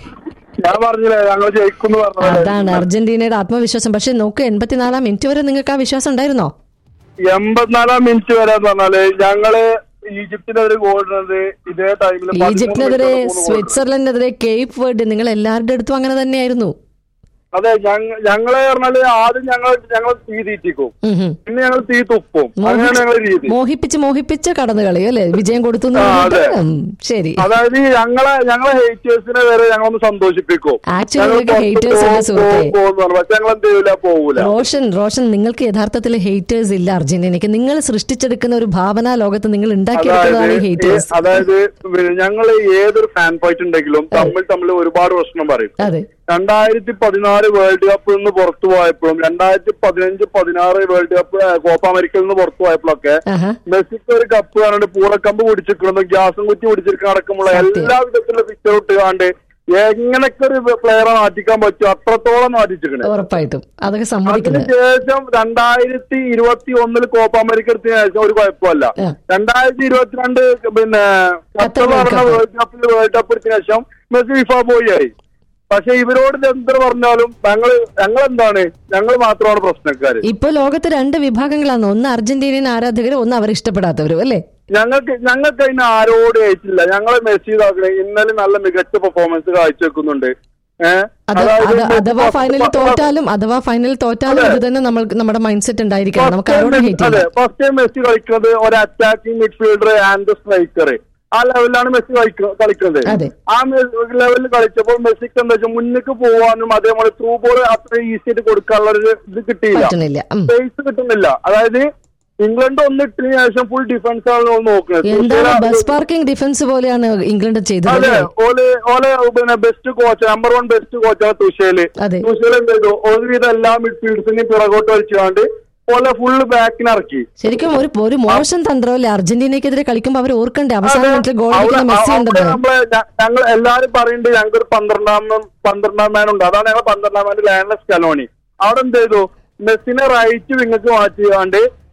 ഞാൻ പറഞ്ഞില്ലേ ഞങ്ങൾ ജയിക്കുന്നു പറഞ്ഞത് അതാണ് അർജന്റീനയുടെ ആത്മവിശ്വാസം പക്ഷെ നോക്ക് എൺപത്തിനാലാം മിനിറ്റ് വരെ നിങ്ങൾക്ക് ആ വിശ്വാസം ഉണ്ടായിരുന്നോ എൺപത്തിനാലാം മിനിറ്റ് വരെ എന്ന് പറഞ്ഞാല് ഞങ്ങള് ഈജിപ്തിനെതിരെ ഗോളിടുന്നത് ഇതേ ടൈമിൽ ഈജിപ്തിനെതിരെ സ്വിറ്റ്സർലൻഡിനെതിരെ കേപ്പ് വേർഡ് നിങ്ങൾ എല്ലാവരുടെ അടുത്തും അങ്ങനെ തന്നെയായിരുന്നു അതെ ഞങ്ങ- ഞങ്ങളെ പറഞ്ഞാല് ആദ്യം ഞങ്ങൾ ഞങ്ങൾ തീ തീറ്റിക്കും ഉം ഹും. പിന്നെ ഞങ്ങൾ തീ തുപ്പും അങ്ങനെയാണ് ഞങ്ങളുടെ രീതി മോഹിപ്പിച്ച് മോഹിപ്പിച്ച് കടന്നു കളയും അല്ലേ വിജയം കൊടുത്തു എന്ന് ആ, പറഞ്ഞിട്ട്? അതെ. ഉം, ശരി അതായത് ഞങ്ങളെ ഞങ്ങളെ ഹേറ്റേഴ്സിനെ വരെ ഞങ്ങളൊന്ന് സന്തോഷിപ്പിക്കും Actually, ഞങ്ങൾ നിങ്ങൾക്ക് പുറത്ത് haters ഉണ്ട് പോകും, സുഹൃത്തേ. പോകും, പോകും എന്ന് പറഞ്ഞു. പക്ഷെ ഞങ്ങൾ എന്ത് ചെയ്യൂല പോകൂല റോഷൻ റോഷൻ നിങ്ങൾക്ക് യഥാർത്ഥത്തിൽ ഹേറ്റേഴ്സ് ഇല്ല അർജന്റീനയ്ക്ക് നിങ്ങൾ സൃഷ്ടിച്ചെടുക്കുന്ന ഒരു ഭാവനാ ലോകത്ത് നിങ്ങൾ ഉണ്ടാക്കിയെടുക്കുന്നതാണ് ഈ അതായത് ഹേറ്റേഴ്സ് ഈ- അതായത് ഞങ്ങൾ ഏതൊരു ഫാൻ ഫൈറ്റ് ഉണ്ടെങ്കിലും തമ്മിൽ തമ്മിൽ ഒരുപാട് പ്രശ്നം പറയും അതെ രണ്ടായിരത്തി പതിനാറ് വേൾഡ് കപ്പിൽ നിന്ന് പുറത്തു പോയപ്പോഴും രണ്ടായിരത്തി പതിനഞ്ച് പതിനാറ് വേൾഡ് കപ്പ് ഏഹ്, കോപ്പ അമേരിക്കയിൽ നിന്ന് പുറത്തു പോയപ്പോഴൊക്കെ ആഹാ. മെസ്സിക്ക് ഒരു കപ്പ് പറഞ്ഞിട്ട് പൂളക്കമ്പ് പിടിച്ചിരിക്കുന്നു ഗ്യാസും കുറ്റി പിടിച്ചിരിക്കുന്ന അടക്കമുള്ള സത്യം. എല്ലാ വിധത്തിലുള്ള പിക്ചർ ഇട്ടുകാണ്ട് എങ്ങനൊക്കെ ഒരു പ്ലെയറെ മാറ്റിക്കാൻ പറ്റും അത്രത്തോളം മാറ്റിച്ചിരിക്കണേ ഉറപ്പായിട്ടും അതൊക്കെ അതിന് സമ്മതിക്കുന്നത് ശേഷം രണ്ടായിരത്തി ഇരുപത്തി ഒന്നിൽ കോപ്പ അമേരിക്ക എടുത്തതിന് ശേഷം ഒരു കുഴപ്പമല്ല ആ. രണ്ടായിരത്തി ഇരുപത്തിരണ്ട് പിന്നെ ഖത്തർ ഖത്തർ വേൾഡ് നടന്ന കപ്പ്. വേൾഡ് കപ്പിൽ വേൾഡ് കപ്പ് എടുത്തതിന് ശേഷം മെസ്സി ഫിഫ ബോയ് ആയി പക്ഷെ ഇവരോട് എന്ത് പറഞ്ഞാലും ഞങ്ങൾ ഞങ്ങൾ എന്താണ് ഞങ്ങൾ മാത്രമാണ് പ്രശ്നക്കാര് ഇപ്പൊ ലോകത്ത് രണ്ട് വിഭാഗങ്ങളാണ് ഒന്ന് അർജന്റീനിയൻ ആരാധകരും ഒന്ന് അവർ ഇഷ്ടപ്പെടാത്തവരും അല്ലേ ഞങ്ങൾക്ക് ഞങ്ങൾക്ക് അതിന് ആരോട് അയച്ചില്ല ഞങ്ങളെ മെസ്സി ഇതാക്കണേ ഇന്നലെ നല്ല മികച്ച പെർഫോമൻസ് കാഴ്ചവെക്കുന്നുണ്ട് ഏഹ് അത് അത് അഥവാ ഫൈനലിൽ തോറ്റാലും അഥവാ ഫൈനലിൽ തോറ്റാലും ഇത് തന്നെ നമ്മൾ നമ്മുടെ മൈൻഡ് സെറ്റ് ഉണ്ടായിരിക്കണം നമുക്ക് ആരോടും ഹേറ്റ് അതെ ചെയ്യാം ഫസ്റ്റ് ടൈം മെസ്സി കളിക്കുന്നത് ഒരു അറ്റാക്കിംഗ് മിഡ്ഫീൽഡർ ആൻഡ് സ്ട്രൈക്കർ ആ ലെവലിലാണ് മെസ്സി കളിക്ക- കളിക്കുന്നത് അതെ. ആ ലെവലിൽ കളിച്ചപ്പോൾ മെസ്സിക്ക് എന്താ വെച്ചാൽ മുന്നിക്ക് പോവാനും അതേപോലെ ത്രൂ ബോൾ അത്ര ഈസി ആയിട്ട് കൊടുക്കാനുള്ള ഒരു ഇത് കിട്ടിയില്ല പറ്റുന്നില്ല ഉം. സ്പേസ് കിട്ടുന്നില്ല അതായത് ഇംഗ്ലണ്ട് ഒന്ന് ഇട്ടതിന് ശേഷം ഫുൾ ഡിഫൻസ് ആണ് നമ്മൾ നോക്കുന്നത് എന്താണ് തുഷേര- ബസ് പാർക്കിംഗ് ഡിഫൻസ് പോലെയാണ് ഇംഗ്ലണ്ട് ചെയ്തത് അതെ അല്ലേ ഓല് ഓലെ പിന്നെ best coach number one best കോച്ചാണ് തുഷേല് അതെ. തുഷേൽ എന്ത് ചെയ്തു ഒരുവിധം എല്ലാ മിഡ്ഫീൽഡ്സിനെയും പിറകോട്ട് വലിച്ചുകൊണ്ട് ഓലെ ഫുള്ള് ബാക്കിന് ഇറക്കി ശരിക്കും ഒരു ഒരു മോശം തന്ത്രമല്ലേ അർജന്റീനയ്ക്കെതിരെ കളിക്കുമ്പോൾ അവർ ഓർക്കണ്ടേ അവസാന അതെ. മിനിറ്റിൽ ഗോൾ അവിടെ- അടിക്കുന്ന മെസ്സി അവിടെ ഉണ്ടെന്ന് നമ്മള് ഞ- ഞങ്ങൾ എല്ലാരും പറയുന്നുണ്ട് ഞങ്ങൾക്ക് ഒരു പന്ത്രണ്ടാം പന്ത്രണ്ടാം മാൻ ഉണ്ട് അതാണ് ഞങ്ങൾ പന്ത്രണ്ടാം മാൻ ലാൻഡ്ലസ് കലോണി അവിടെ എന്ത് ചെയ്തു മെസ്സിനെ റൈറ്റ് വിങ്ങക്ക് മാറ്റിയാണ്ട്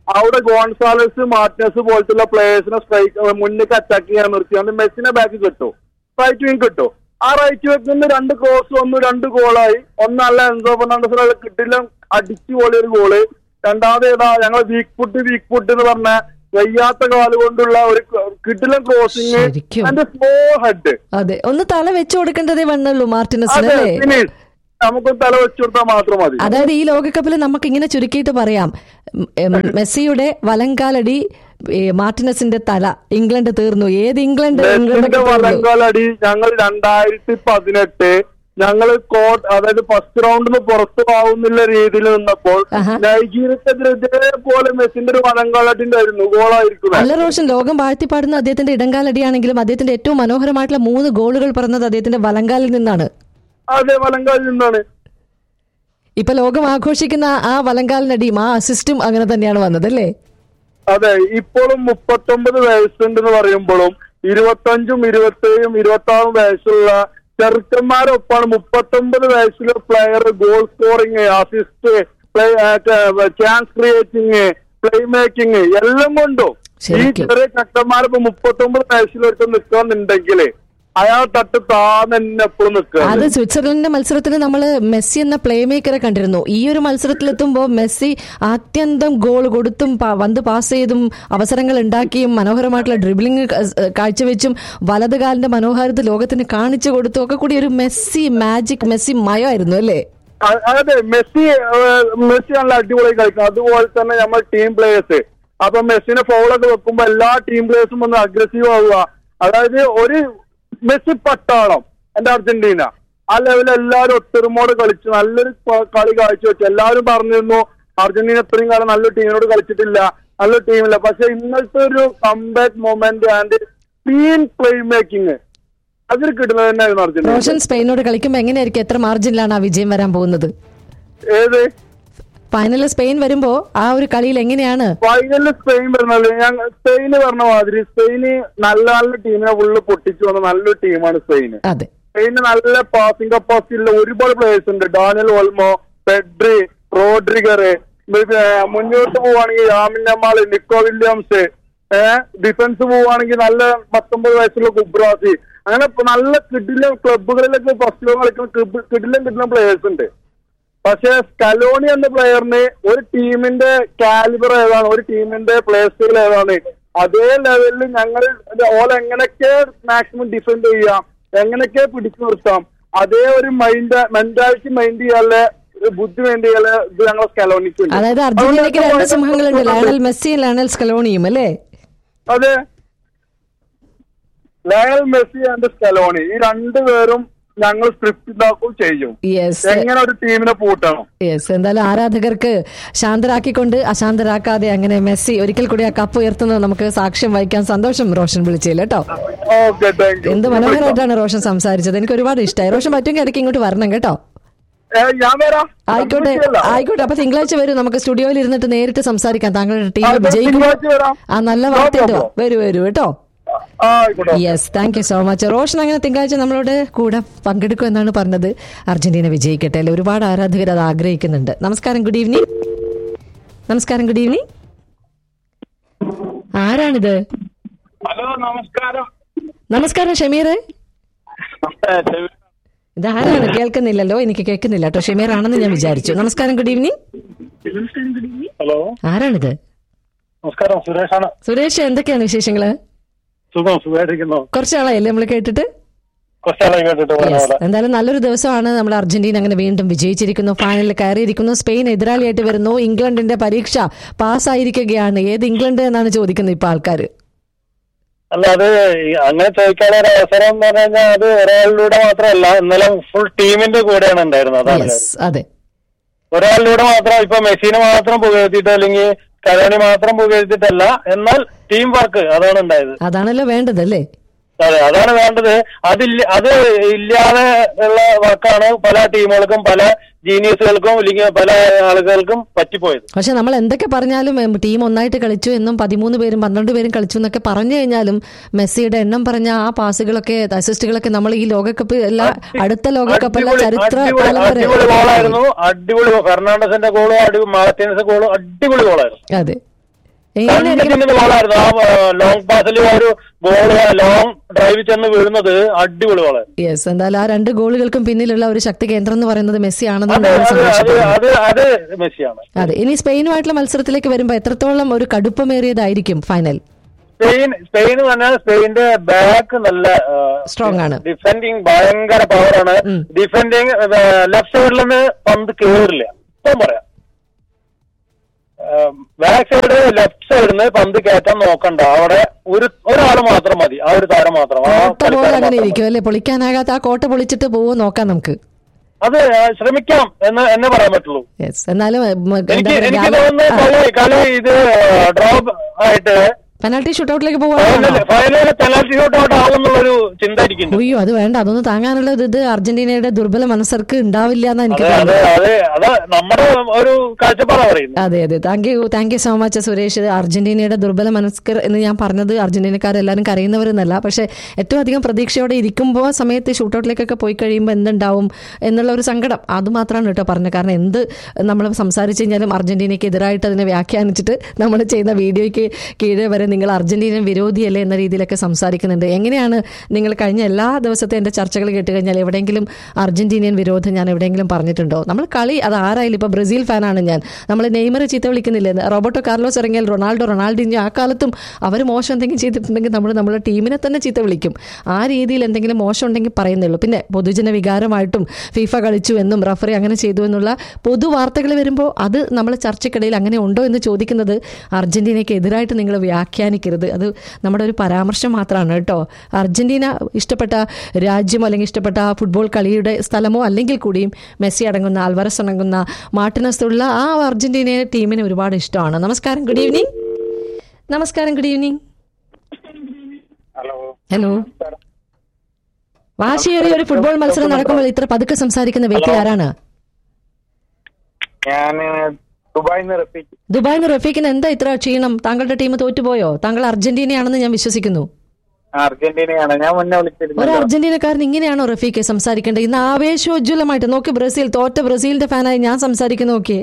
അവിടെ ഗോൺസാലസ് മാർട്ടിനസ് പോലത്തുള്ള പ്ലേയേഴ്സിനെ സ്ട്രൈക്ക് മുന്നിലേക്ക് അറ്റാക്ക് ചെയ്യാൻ നിർത്തിയാണ് മെസ്സിനെ ബാക്ക് കിട്ടും റൈറ്റ് വിങ് കിട്ടും ആ റൈറ്റ് വിങ്ങിന് രണ്ട് ക്രോസ് വന്നു രണ്ട് ഗോളായി ഒന്നല്ല എൻസോ ഫെർണാണ്ടസിനുള്ള കിട്ടില്ല അടിച്ചു പോലെ ഒരു ഗോള് രണ്ടാമത് ഏതാ ഞങ്ങൾ വീക്ക് ഫുഡ് വീക്ക് ഫുഡ് എന്ന് പറഞ്ഞ വയ്യാത്ത കാല് കൊണ്ടുള്ള ഒരു കിട്ടില്ല ക്രോസിങ് ശരിക്കും. ആൻഡ് സ്ലോ ഹെഡ് അതെ ഒന്ന് തല വെച്ചു കൊടുക്കേണ്ടതേ വണ്ണുള്ളൂ മാർട്ടിനസിന് അതെ അല്ലേ ഫിനിഷ് നമുക്ക് തല വെച്ചു കൊടുത്താൽ മാത്രം മതി അതായത് ഈ ലോകകപ്പിൽ നമുക്ക് ഇങ്ങനെ ചുരുക്കിയിട്ട് പറയാം ഉം, ഉം, മെസ്സിയുടെ വലങ്കാലടി ഏ, മാർട്ടിനസിന്റെ തല ഇംഗ്ലണ്ട് തീർന്നു ഏത് ഇംഗ്ലണ്ട് മെസ്സിന്റെ ഇംഗ്ലണ്ടൊക്കെ തീർന്നു വലങ്കാലടി ഞങ്ങൾ രണ്ടായിരത്തി പതിനെട്ട് ഞങ്ങൾ കോട്ട് അതായത് ഫസ്റ്റ് റൗണ്ടിന് പുറത്തു ആവുന്നില്ല രീതിയിൽ നിന്നപ്പോൾ ആഹാ. നൈജീരിയക്കെതിരെ ഇതേപോലെ മെസ്സിന്റെ ഒരു വലങ്കാലടി ഉണ്ടായിരുന്നു ഗോളായിരിക്കും അല്ല റോഷൻ ലോകം വാഴ്ത്തിപ്പാടുന്ന അദ്ദേഹത്തിന്റെ ഇടങ്കാലടിയാണെങ്കിലും അദ്ദേഹത്തിന്റെ ഏറ്റവും മനോഹരമായിട്ടുള്ള മൂന്ന് ഗോളുകൾ പറഞ്ഞത് അദ്ദേഹത്തിന്റെ വലങ്കാലിൽ നിന്നാണ് അതെ വലങ്കാലിൽ നിന്നാണ് ഇപ്പൊ ലോകം ആഘോഷിക്കുന്ന ആ വലങ്കാലിനടിയും ആ അസിസ്റ്റും അങ്ങനെ തന്നെയാണ് വന്നത് അല്ലേ അതെ ഇപ്പോഴും മുപ്പത്തൊമ്പത് വയസ്സുണ്ടെന്ന് പറയുമ്പോഴും ഇരുപത്തഞ്ചും ഇരുപത്തേഴും ഇരുപത്തി ആറും വയസ്സുള്ള ചെറുക്കന്മാരൊപ്പാണ് മുപ്പത്തൊമ്പത് വയസ്സിലെ player goal scoring assist chance creating playmaking എല്ലാം കൊണ്ടും ഈ ശരിക്കും. ചെറിയ ചക്കന്മാരിപ്പോ മുപ്പത്തൊമ്പത് വയസ്സിലൊക്കെ നിൽക്കുന്നുണ്ടെങ്കിൽ അയാൾ തട്ട് താന്ന് തന്നെ എപ്പോഴും നിൽക്കുക അത് സ്വിറ്റ്സർലൻഡിന്റെ മത്സരത്തിൽ നമ്മൾ മെസ്സി എന്ന പ്ലേ മേക്കറെ കണ്ടിരുന്നു ഈ ഒരു മത്സരത്തിലെത്തുമ്പോൾ മെസ്സി അത്യന്തം ഗോൾ കൊടുത്തും പ- പന്ത് പാസ് ചെയ്തും അവസരങ്ങൾ ഉണ്ടാക്കിയും മനോഹരമായിട്ടുള്ള ഡ്രിബിളിംഗ് കാഴ്ചവെച്ചും വലത് കാലിന്റെ മനോഹാരിത ലോകത്തിന് കാണിച്ചു കൊടുത്തും ഒക്കെ കൂടി ഒരു മെസ്സി മാജിക് മെസ്സി മയമായിരുന്നു അല്ലേ അ- അതെ മെസ്സി ഏഹ്, മെസ്സി നല്ല അടിപൊളി കളിക്കും അതുപോലെ തന്നെ നമ്മൾ ടീം പ്ലേയേഴ്സ് അപ്പൊ മെസ്സിനെ ഫോളൊക്കെ വെക്കുമ്പോ എല്ലാ ടീം പ്ലേയേഴ്സും ഒന്ന് അഗ്രസീവ് ആവുക അതായത് ഒരു മെസ്സി പട്ടാളം എന്റെ അർജന്റീന ആ ലെവലിൽ എല്ലാവരും ഒത്തൊരുമോട് കളിച്ചു നല്ലൊരു ക- കളി കാഴ്ചവെച്ചു എല്ലാവരും പറഞ്ഞിരുന്നു അർജന്റീന ഇത്രയും കാലം നല്ലൊരു ടീമിനോട് കളിച്ചിട്ടില്ല നല്ലൊരു ടീമില്ല പക്ഷെ ഇന്നത്തെ ഒരു comeback moment and clean playmaking അതിൽ കിട്ടുന്നത് തന്നെയായിരുന്നു അർജന്റീന റോഷൻ സ്പെയിനോട് കളിക്കുമ്പോൾ എങ്ങനെയായിരിക്കും എത്ര മാർജിനിലാണ് ആ വിജയം വരാൻ പോകുന്നത് ഏത് ഫൈനലിൽ സ്പെയിൻ വരുമ്പോ ആ ഒരു കളിയിൽ എങ്ങനെയാണ് ഫൈനലിൽ സ്പെയിൻ വരുന്നത് ഞാൻ സ്പെയിന് പറഞ്ഞ മാതിരി സ്പെയിന് നല്ല നല്ല ടീമിനെ ഫുള്ള് പൊട്ടിച്ചു വന്ന നല്ലൊരു ടീമാണ് സ്പെയിന് അതെ സ്പെയിന് നല്ല പാസിംഗ് കപ്പാസിറ്റി ഉള്ള ഒരുപാട് പ്ലേയേഴ്സ് ഉണ്ട് ഡാനിയൽ ഓൾമോ പെഡ്രി റോഡ്രിഗർ മുന്നോട്ട് പോവുകയാണെങ്കിൽ യാമിൻ നമാള് നിക്കോ വില്യംസ് ഏഹ് ഡിഫൻസ് പോവുകയാണെങ്കിൽ നല്ല പത്തൊമ്പത് വയസ്സുള്ള കുബ്രാസി അങ്ങനെ ഇപ്പൊ നല്ല കിഡിലെ ക്ലബുകളിലൊക്കെ ഫസ്റ്റ് ലോ കളിക്കുന്ന കിഡിലും കിട്ടുന്ന പ്ലേയേഴ്സ് ഉണ്ട് പക്ഷെ സ്കലോണി എന്ന പ്ലെയറിന് ഒരു ടീമിന്റെ കാലിബർ ഏതാണ് ഒരു ടീമിന്റെ പ്ലേ സ്റ്റൈൽ ഏതാണ് അതേ ലെവലിൽ ഞങ്ങൾ ഓൾ എങ്ങനെയൊക്കെ മാക്സിമം ഡിഫെൻഡ് ചെയ്യാം എങ്ങനെയൊക്കെ പിടിച്ചു നിർത്താം അതേ ഒരു മൈൻഡ് മെന്റാലിറ്റി മൈൻഡ് ചെയ്യാനുള്ള ഒരു ബുദ്ധി മൈൻഡ് ചെയ്യാനുള്ള ഇത് ഞങ്ങൾ സ്കലോണിക്ക് ഉണ്ട്. അതായത് അർജന്റീനയ്ക്ക് രണ്ട് അതുകൊണ്ട് സിംഹങ്ങളുണ്ട് ലയണൽ മെസ്സിയും ലയണൽ സ്കലോണിയും അല്ലേ അതെ ലയണൽ മെസ്സി ആൻഡ് സ്കലോണി ഈ രണ്ടുപേരും ഞങ്ങൾ സ്ക്രിപ്റ്റ് ഇതാക്കും ചെയ്യും യെസ് എങ്ങനെ ഒരു ടീമിനെ പൂട്ടണം യെസ് എന്തായാലും ആരാധകർക്ക് ശാന്തരാക്കിക്കൊണ്ട് അശാന്തരാക്കാതെ അങ്ങനെ മെസ്സി ഒരിക്കൽ കൂടി ആ കപ്പ് ഉയർത്തുന്നത് നമുക്ക് സാക്ഷ്യം വഹിക്കാൻ സന്തോഷം റോഷൻ വിളിച്ചില്ല കേട്ടോ ഓക്കെ താങ്ക് എന്ത് മനോഹരമായിട്ടാണ് റോഷൻ സംസാരിച്ചത് എനിക്ക് ഒരുപാട് ഇഷ്ടമായി റോഷൻ പറ്റുമെങ്കിൽ ഇടയ്ക്ക് ഇങ്ങോട്ട് വരണം കേട്ടോ ഞാൻ വരാം ആയിക്കോട്ടെ വിഷയമല്ല. ആയിക്കോട്ടെ അപ്പൊ തിങ്കളാഴ്ച വരും നമുക്ക് സ്റ്റുഡിയോയിൽ ഇരുന്നിട്ട് നേരിട്ട് സംസാരിക്കാം താങ്കളുടെ ടീം അതെ, വിജയിക്കും തിങ്കളാഴ്ച വരാം. ആ നല്ല No വാർത്തയുണ്ട് problem. വരൂ വരൂ കേട്ടോ ആ, ആയിക്കോട്ടെ yes thank you so much Roshan അങ്ങനെ തിങ്കളാഴ്ച നമ്മളോട് കൂടെ പങ്കെടുക്കും എന്നാണ് പറഞ്ഞത് അർജന്റീന വിജയിക്കട്ടെ അല്ലെ ഒരുപാട് ആരാധകർ അത് ആഗ്രഹിക്കുന്നുണ്ട് നമസ്കാരം ഗുഡ് ഈവനിങ് നമസ്കാരം ഗുഡ് ഈവനിങ് ആരാണിത് ഹലോ നമസ്കാരം നമസ്കാരം ഷമീർ ഇതാരാണ് കേൾക്കുന്നില്ലല്ലോ എനിക്ക് കേൾക്കുന്നില്ല കേട്ടോ ഷമീർ ആണെന്ന് ഞാൻ വിചാരിച്ചു നമസ്കാരം ഗുഡ് ഈവനിങ് ഹലോ ആരാണിത് നമസ്കാരം സുരേഷാണ് സുരേഷ് എന്തൊക്കെയാണ് വിശേഷങ്ങള് സുഖം സുഖമായിട്ടിരിക്കുന്നു കുറച്ച് നാളായല്ലേ നമ്മൾ കേട്ടിട്ട് കുറച്ചാളായി കേട്ടിട്ട് പറഞ്ഞ Yes. പോലെ എന്തായാലും നല്ലൊരു ദിവസമാണ് നമ്മൾ അർജന്റീന അങ്ങനെ വീണ്ടും വിജയിച്ചിരിക്കുന്നു ഫൈനലിൽ കയറിയിരിക്കുന്നു സ്പെയിൻ എതിരാളിയായിട്ട് വരുന്നു ഇംഗ്ലണ്ടിന്റെ പരീക്ഷ പാസ്സായിരിക്കുകയാണ് ഏത് ഇംഗ്ലണ്ട് എന്നാണ് ചോദിക്കുന്നത് ഇപ്പൊ ആൾക്കാർ അല്ല അത് ഈ അങ്ങനെ ചോദിക്കാനുള്ള ഒരു അവസരം എന്ന് പറഞ്ഞു കഴിഞ്ഞാൽ അത് ഒരാളിലൂടെ മാത്രമല്ല ഇന്നലെ ഫുൾ ടീമിന്റെ കൂടെയാണ് ഉണ്ടായിരുന്നത് അതാണ് യെസ് അതെ ഒരാളിലൂടെ മാത്രം ഇപ്പൊ മെസ്സിനെ മാത്രം പുകഴ്ത്തിയിട്ട് അല്ലെങ്കിൽ കലോണി മാത്രം പുകഴ്ത്തിയിട്ടല്ല എന്നാൽ ടീം വർക്ക് അതാണ് ഉണ്ടായത് അതാണല്ലോ വേണ്ടത് അല്ലേ അതെ അതാണ് വേണ്ടത് അതില്ല അത് ഇല്ലാതെ ഉള്ള വർക്കാണ് പല ടീമുകൾക്കും പല ജീനിയസുകൾക്കും അല്ലെങ്കിൽ പല ആളുകൾക്കും പറ്റിപ്പോയത് പക്ഷെ നമ്മൾ എന്തൊക്കെ പറഞ്ഞാലും ഉം, ടീം ഒന്നായിട്ട് കളിച്ചു എന്നും പതിമൂന്ന് പേരും പന്ത്രണ്ട് പേരും കളിച്ചു എന്നൊക്കെ പറഞ്ഞു കഴിഞ്ഞാലും മെസ്സിയുടെ എണ്ണം പറഞ്ഞ ആ പാസുകളൊക്കെ അസിസ്റ്റുകളൊക്കെ നമ്മൾ ഈ ലോകകപ്പ് അല്ല അടുത്ത ലോകകപ്പല്ല അടിപൊളി- ചരിത്ര അടിപൊളി- കാലം വരെ അടിപൊളി ഗോളായിരുന്നു അടിപൊളി ഫെർണാണ്ടസിന്റെ ഗോളും അടി മാർട്ടിനസ് ഗോളും അടിപൊളി ഗോളായിരുന്നു അതെ എങ്ങനെയായിരിക്കും കണ്ടിട്ട് ബോളായിരുന്നു ആ ലോങ് പാസിൽ ഒരു ബോൾ ലോങ് ഡ്രൈവ് ചെന്ന് വീഴുന്നത് അടിപൊളി ബോളായിരുന്നു യെസ് എന്തായാലും ആ രണ്ട് ഗോളുകൾക്കും പിന്നിലുള്ള ഒരു ശക്തി കേന്ദ്രം എന്ന് പറയുന്നത് മെസ്സി ആണെന്ന് അത് നമ്മൾ അത് അത് സന്തോഷപ്പെടുന്നു അത് അത് മെസ്സിയാണ് അതെ ഇനി സ്പെയിനുമായിട്ടുള്ള മത്സരത്തിലേക്ക് വരുമ്പോൾ എത്രത്തോളം ഒരു കടുപ്പമേറിയതായിരിക്കും ഫൈനൽ സ്പെയിൻ സ്പെയിൻ തന്നെ സ്പെയിന്റെ ബാക്ക് നല്ല Strong ആണ്. ഡിഫെൻഡിങ് ഭയങ്കര പവറാണ് ഉം. ഡിഫെൻഡിങ് ലെഫ്റ്റ് സൈഡിൽ നിന്ന് പന്ത് കേറില്ല ഇപ്പം പറയാം ബാക്ക് സൈഡ് ലെഫ്റ്റ് സൈഡിൽ നിന്ന് പന്ത് കയറ്റാൻ നോക്കണ്ട അവിടെ ഒരു ഒരാൾ മാത്രം മതി ആ ഒരു താരം മാത്രം ആ കോട്ട പോലെ കളിക്കാരൻ അങ്ങനെ മാത്രം മതി. ഇരിക്കും അല്ലെ പൊളിക്കാനാകാത്ത ആ കോട്ട പൊളിച്ചിട്ട് പോവോ നോക്കാം നമുക്ക് അത് ആ, ശ്രമിക്കാം എന്ന് എന്നെ പറയാൻ പറ്റുള്ളൂ യെസ് എന്നാലും ഉം, എന്താ എനിക്ക് പറയാ, എനിക്ക് ഗാല- തോന്നുന്നു ആ, കളി കളി ഇത് ഡ്രോപ്പ് ആയിട്ട് പെനാൽറ്റി ഷൂട്ടൗട്ടിലേക്ക് ഫൈനൽ പോവാണോ ഫൈനൽ പെനാൽറ്റി ഷൂട്ട് ഔട്ട് ആവുന്നുള്ളൊരു ചിന്ത എനിക്കുണ്ട് അയ്യോ അത് വേണ്ട അതൊന്നും താങ്ങാനുള്ള ഒരു ഇത് അർജന്റീനയുടെ ദുർബല മനസ്സർക്ക് ഉണ്ടാവില്ല എന്നാ എനിക്ക് അതെ അതെ തോന്നുന്നത് അതെ അത് നമ്മുടെ ഒരു കാഴ്ചപ്പാടാ പറയുന്നത് അതെ അതെ thank you thank you so much Suresh അർജന്റീനയുടെ ദുർബല മനസ്കർ എന്ന് ഞാൻ പറഞ്ഞത് അർജന്റീനക്കാരെല്ലാവരും കരയുന്നവരെന്നല്ല പക്ഷെ ഏറ്റവും അധികം പ്രതീക്ഷയോടെ ഇരിക്കുമ്പോൾ സമയത്ത് ഷൂട്ടൗട്ടിലേക്കൊക്കെ പോയി കഴിയുമ്പോൾ എന്തുണ്ടാവും എന്നുള്ള ഒരു സങ്കടം അത് മാത്രമാണ് കേട്ടോ പറഞ്ഞത് കാരണം എന്ത് നമ്മൾ സംസാരിച്ചു കഴിഞ്ഞാലും അർജന്റീനയ്ക്ക് എതിരായിട്ട് അതിനെ വ്യാഖ്യാനിച്ചിട്ട് നമ്മൾ ചെയ്യുന്ന വീഡിയോയ്ക്ക് കീഴെ വരെ നിങ്ങൾ അർജന്റീന വിരോധിയല്ലേ എന്ന രീതിയിലൊക്കെ സംസാരിക്കുന്നുണ്ട് എങ്ങനെയാണ് നിങ്ങൾ കഴിഞ്ഞ എല്ലാ ദിവസത്തെ എൻ്റെ ചർച്ചകൾ കേട്ട് കഴിഞ്ഞാൽ എവിടെയെങ്കിലും അർജന്റീനിയൻ വിരോധം ഞാൻ എവിടെയെങ്കിലും പറഞ്ഞിട്ടുണ്ടോ നമ്മൾ കളി അത് ആരായാലും ഇപ്പോൾ ബ്രസീൽ ഫാനാണ് ഞാൻ നമ്മൾ നെയ്മറെ ചീത്ത വിളിക്കുന്നില്ലേ റോബർട്ടോ കാർലോസ് ഇറങ്ങിയാൽ റൊണാൾഡോ റൊണാൾഡിഞ്ഞോ ആ കാലത്തും അവർ മോശം എന്തെങ്കിലും ചെയ്തിട്ടുണ്ടെങ്കിൽ നമ്മൾ നമ്മുടെ ടീമിനെ തന്നെ ചീത്ത വിളിക്കും ആ രീതിയിൽ എന്തെങ്കിലും മോശം ഉണ്ടെങ്കിൽ പറയുന്നേ ഉള്ളൂ പിന്നെ പൊതുജന വികാരമായിട്ടും ഫിഫ കളിച്ചു എന്നും റഫറി അങ്ങനെ ചെയ്തു എന്നുള്ള പൊതു വാർത്തകൾ വരുമ്പോൾ അത് നമ്മൾ ചർച്ചയ്ക്കിടയിൽ അങ്ങനെ ഉണ്ടോ എന്ന് ചോദിക്കുന്നത് അർജന്റീനയ്ക്ക് എതിരായിട്ട് നിങ്ങൾ വ്യാഖ്യാനിക്കരുത് അത് നമ്മുടെ ഒരു പരാമർശം മാത്രമാണ് കേട്ടോ അർജന്റീന ഇഷ്ടപ്പെട്ട രാജ്യമോ അല്ലെങ്കിൽ ഇഷ്ടപ്പെട്ട ആ ഫുട്ബോൾ കളിയുടെ സ്ഥലമോ അല്ലെങ്കിൽ കൂടിയും മെസ്സി അടങ്ങുന്ന അൽവറസ് അടങ്ങുന്ന മാർട്ടിനസ് ഉള്ള ആ അർജന്റീന ടീമിന് ഒരുപാട് ഇഷ്ടമാണ് നമസ്കാരം ഗുഡ് ഈവനിങ് നമസ്കാരം ഗുഡ് ഈവനിങ് ഹലോ ഹലോ വാശിയേറിയ ഒരു ഫുട്ബോൾ മത്സരം നടക്കുമ്പോൾ ഇത്ര പതുക്കെ സംസാരിക്കുന്ന വ്യക്തി ആരാണ് ഞാൻ ദുബായിൽ നിന്ന് റഫീഖ് ദുബായിൽ നിന്ന് റഫീഖിന് എന്താ ഇത്ര ക്ഷീണം താങ്കളുടെ ടീം തോറ്റുപോയോ താങ്കൾ അർജന്റീനയാണെന്ന് ഞാൻ വിശ്വസിക്കുന്നു അർജന്റീനയാണ് ഞാൻ മുന്നേ ഒരു വിളിച്ചിരുന്നു അർജന്റീനക്കാരൻ ഇങ്ങനെയാണോ റഫീഖെ സംസാരിക്കേണ്ടത് ഇന്ന് ആവേശോജ്വലമായിട്ട് നോക്കി ബ്രസീൽ തോറ്റ ബ്രസീലിന്റെ ഫാനായി ഞാൻ സംസാരിക്കുന്നു നോക്കിയേ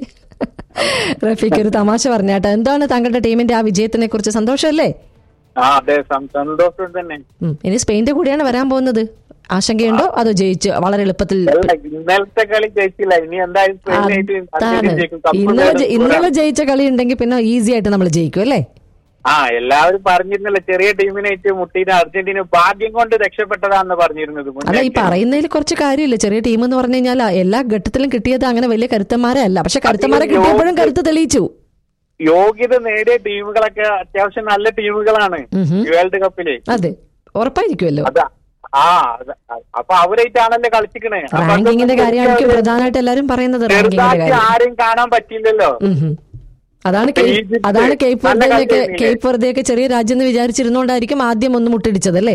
റഫീഖ് ഒരു തമാശ പറഞ്ഞാട്ടോ എന്താണ് താങ്കളുടെ ടീമിന്റെ ആ വിജയത്തിനെ കുറിച്ച് സന്തോഷമല്ലേ ആ അതെ സം- സന്തോഷം തന്നെ ഉം. ഇനി സ്പെയിന്റെ കൂടെയാണ് വരാൻ പോകുന്നത് ആശങ്കയുണ്ടോ അതോ ജയിച്ച് വളരെ എളുപ്പത്തിൽ അല്ല, ഇന്നലത്തെ കളി ജയിച്ചില്ല ഇനി എന്തായാലും സ്പെയിനായിട്ട് അതാണ് അർജന്റീന ജയിക്കും. കപ്പ് ഇന്നലെ ജ- നേടും. ഇന്നലെ ജയിച്ച കളി ഉണ്ടെങ്കിൽ പിന്നെ ഈസി ആയിട്ട് നമ്മൾ ജയിക്കും അല്ലേ ആ എല്ലാവരും പറഞ്ഞിരുന്നല്ലോ ചെറിയ ടീമിനായിട്ട് മുട്ടിയിട്ട് അർജന്റീന ഭാഗ്യം കൊണ്ട് രക്ഷപ്പെട്ടതാന്ന് പറഞ്ഞിരുന്നത് മുന്നേ. അല്ല ഈ പറയുന്നതിൽ കുറച്ച് കാര്യമില്ല ചെറിയ ടീം എന്ന് പറഞ്ഞു കഴിഞ്ഞാൽ എല്ലാ ഘട്ടത്തിലും കിട്ടിയത് അങ്ങനെ വലിയ കരുത്തന്മാരെ അല്ല പക്ഷെ കരുത്തന്മാരെ അധികം കിട്ടിയപ്പോഴും യോഗ്യ- കരുത്ത് തെളിയിച്ചു യോഗ്യത നേടിയ ടീമുകളൊക്കെ അത്യാവശ്യം നല്ല ടീമുകളാണ് ഉഹും. വേൾഡ് കപ്പില് അതെ ഉറപ്പായിരിക്കുമല്ലോ അതാ ആ അത് അപ്പൊ അവരായിട്ടാണല്ലേ കളിച്ചിക്കണേ അപ്പൊ റാങ്കിങ്ങിന്റെ അതൊന്നും കാര്യമായിരിക്കും പ്രധാനമായിട്ട് എല്ലാവരും പറയുന്നത് റാങ്കിങ്ങിന്റെ ചെറുതാക്കി കാര്യം ആരെയും കാണാൻ പറ്റില്ലല്ലോ ഉം ഹും. അതാണ് കേ- ഈജിപ്ത് അതാണ് കേപ്പ് നല്ല വെറുതെയൊക്കെ കളിയായിരുന്നില്ലേ? കേപ്പ് വെറുതെയൊക്കെ ചെറിയ രാജ്യം എന്ന് വിചാരിച്ചിരുന്നോണ്ടായിരിക്കും ആദ്യം ഒന്ന് മുട്ടിടിച്ചത് അല്ലേ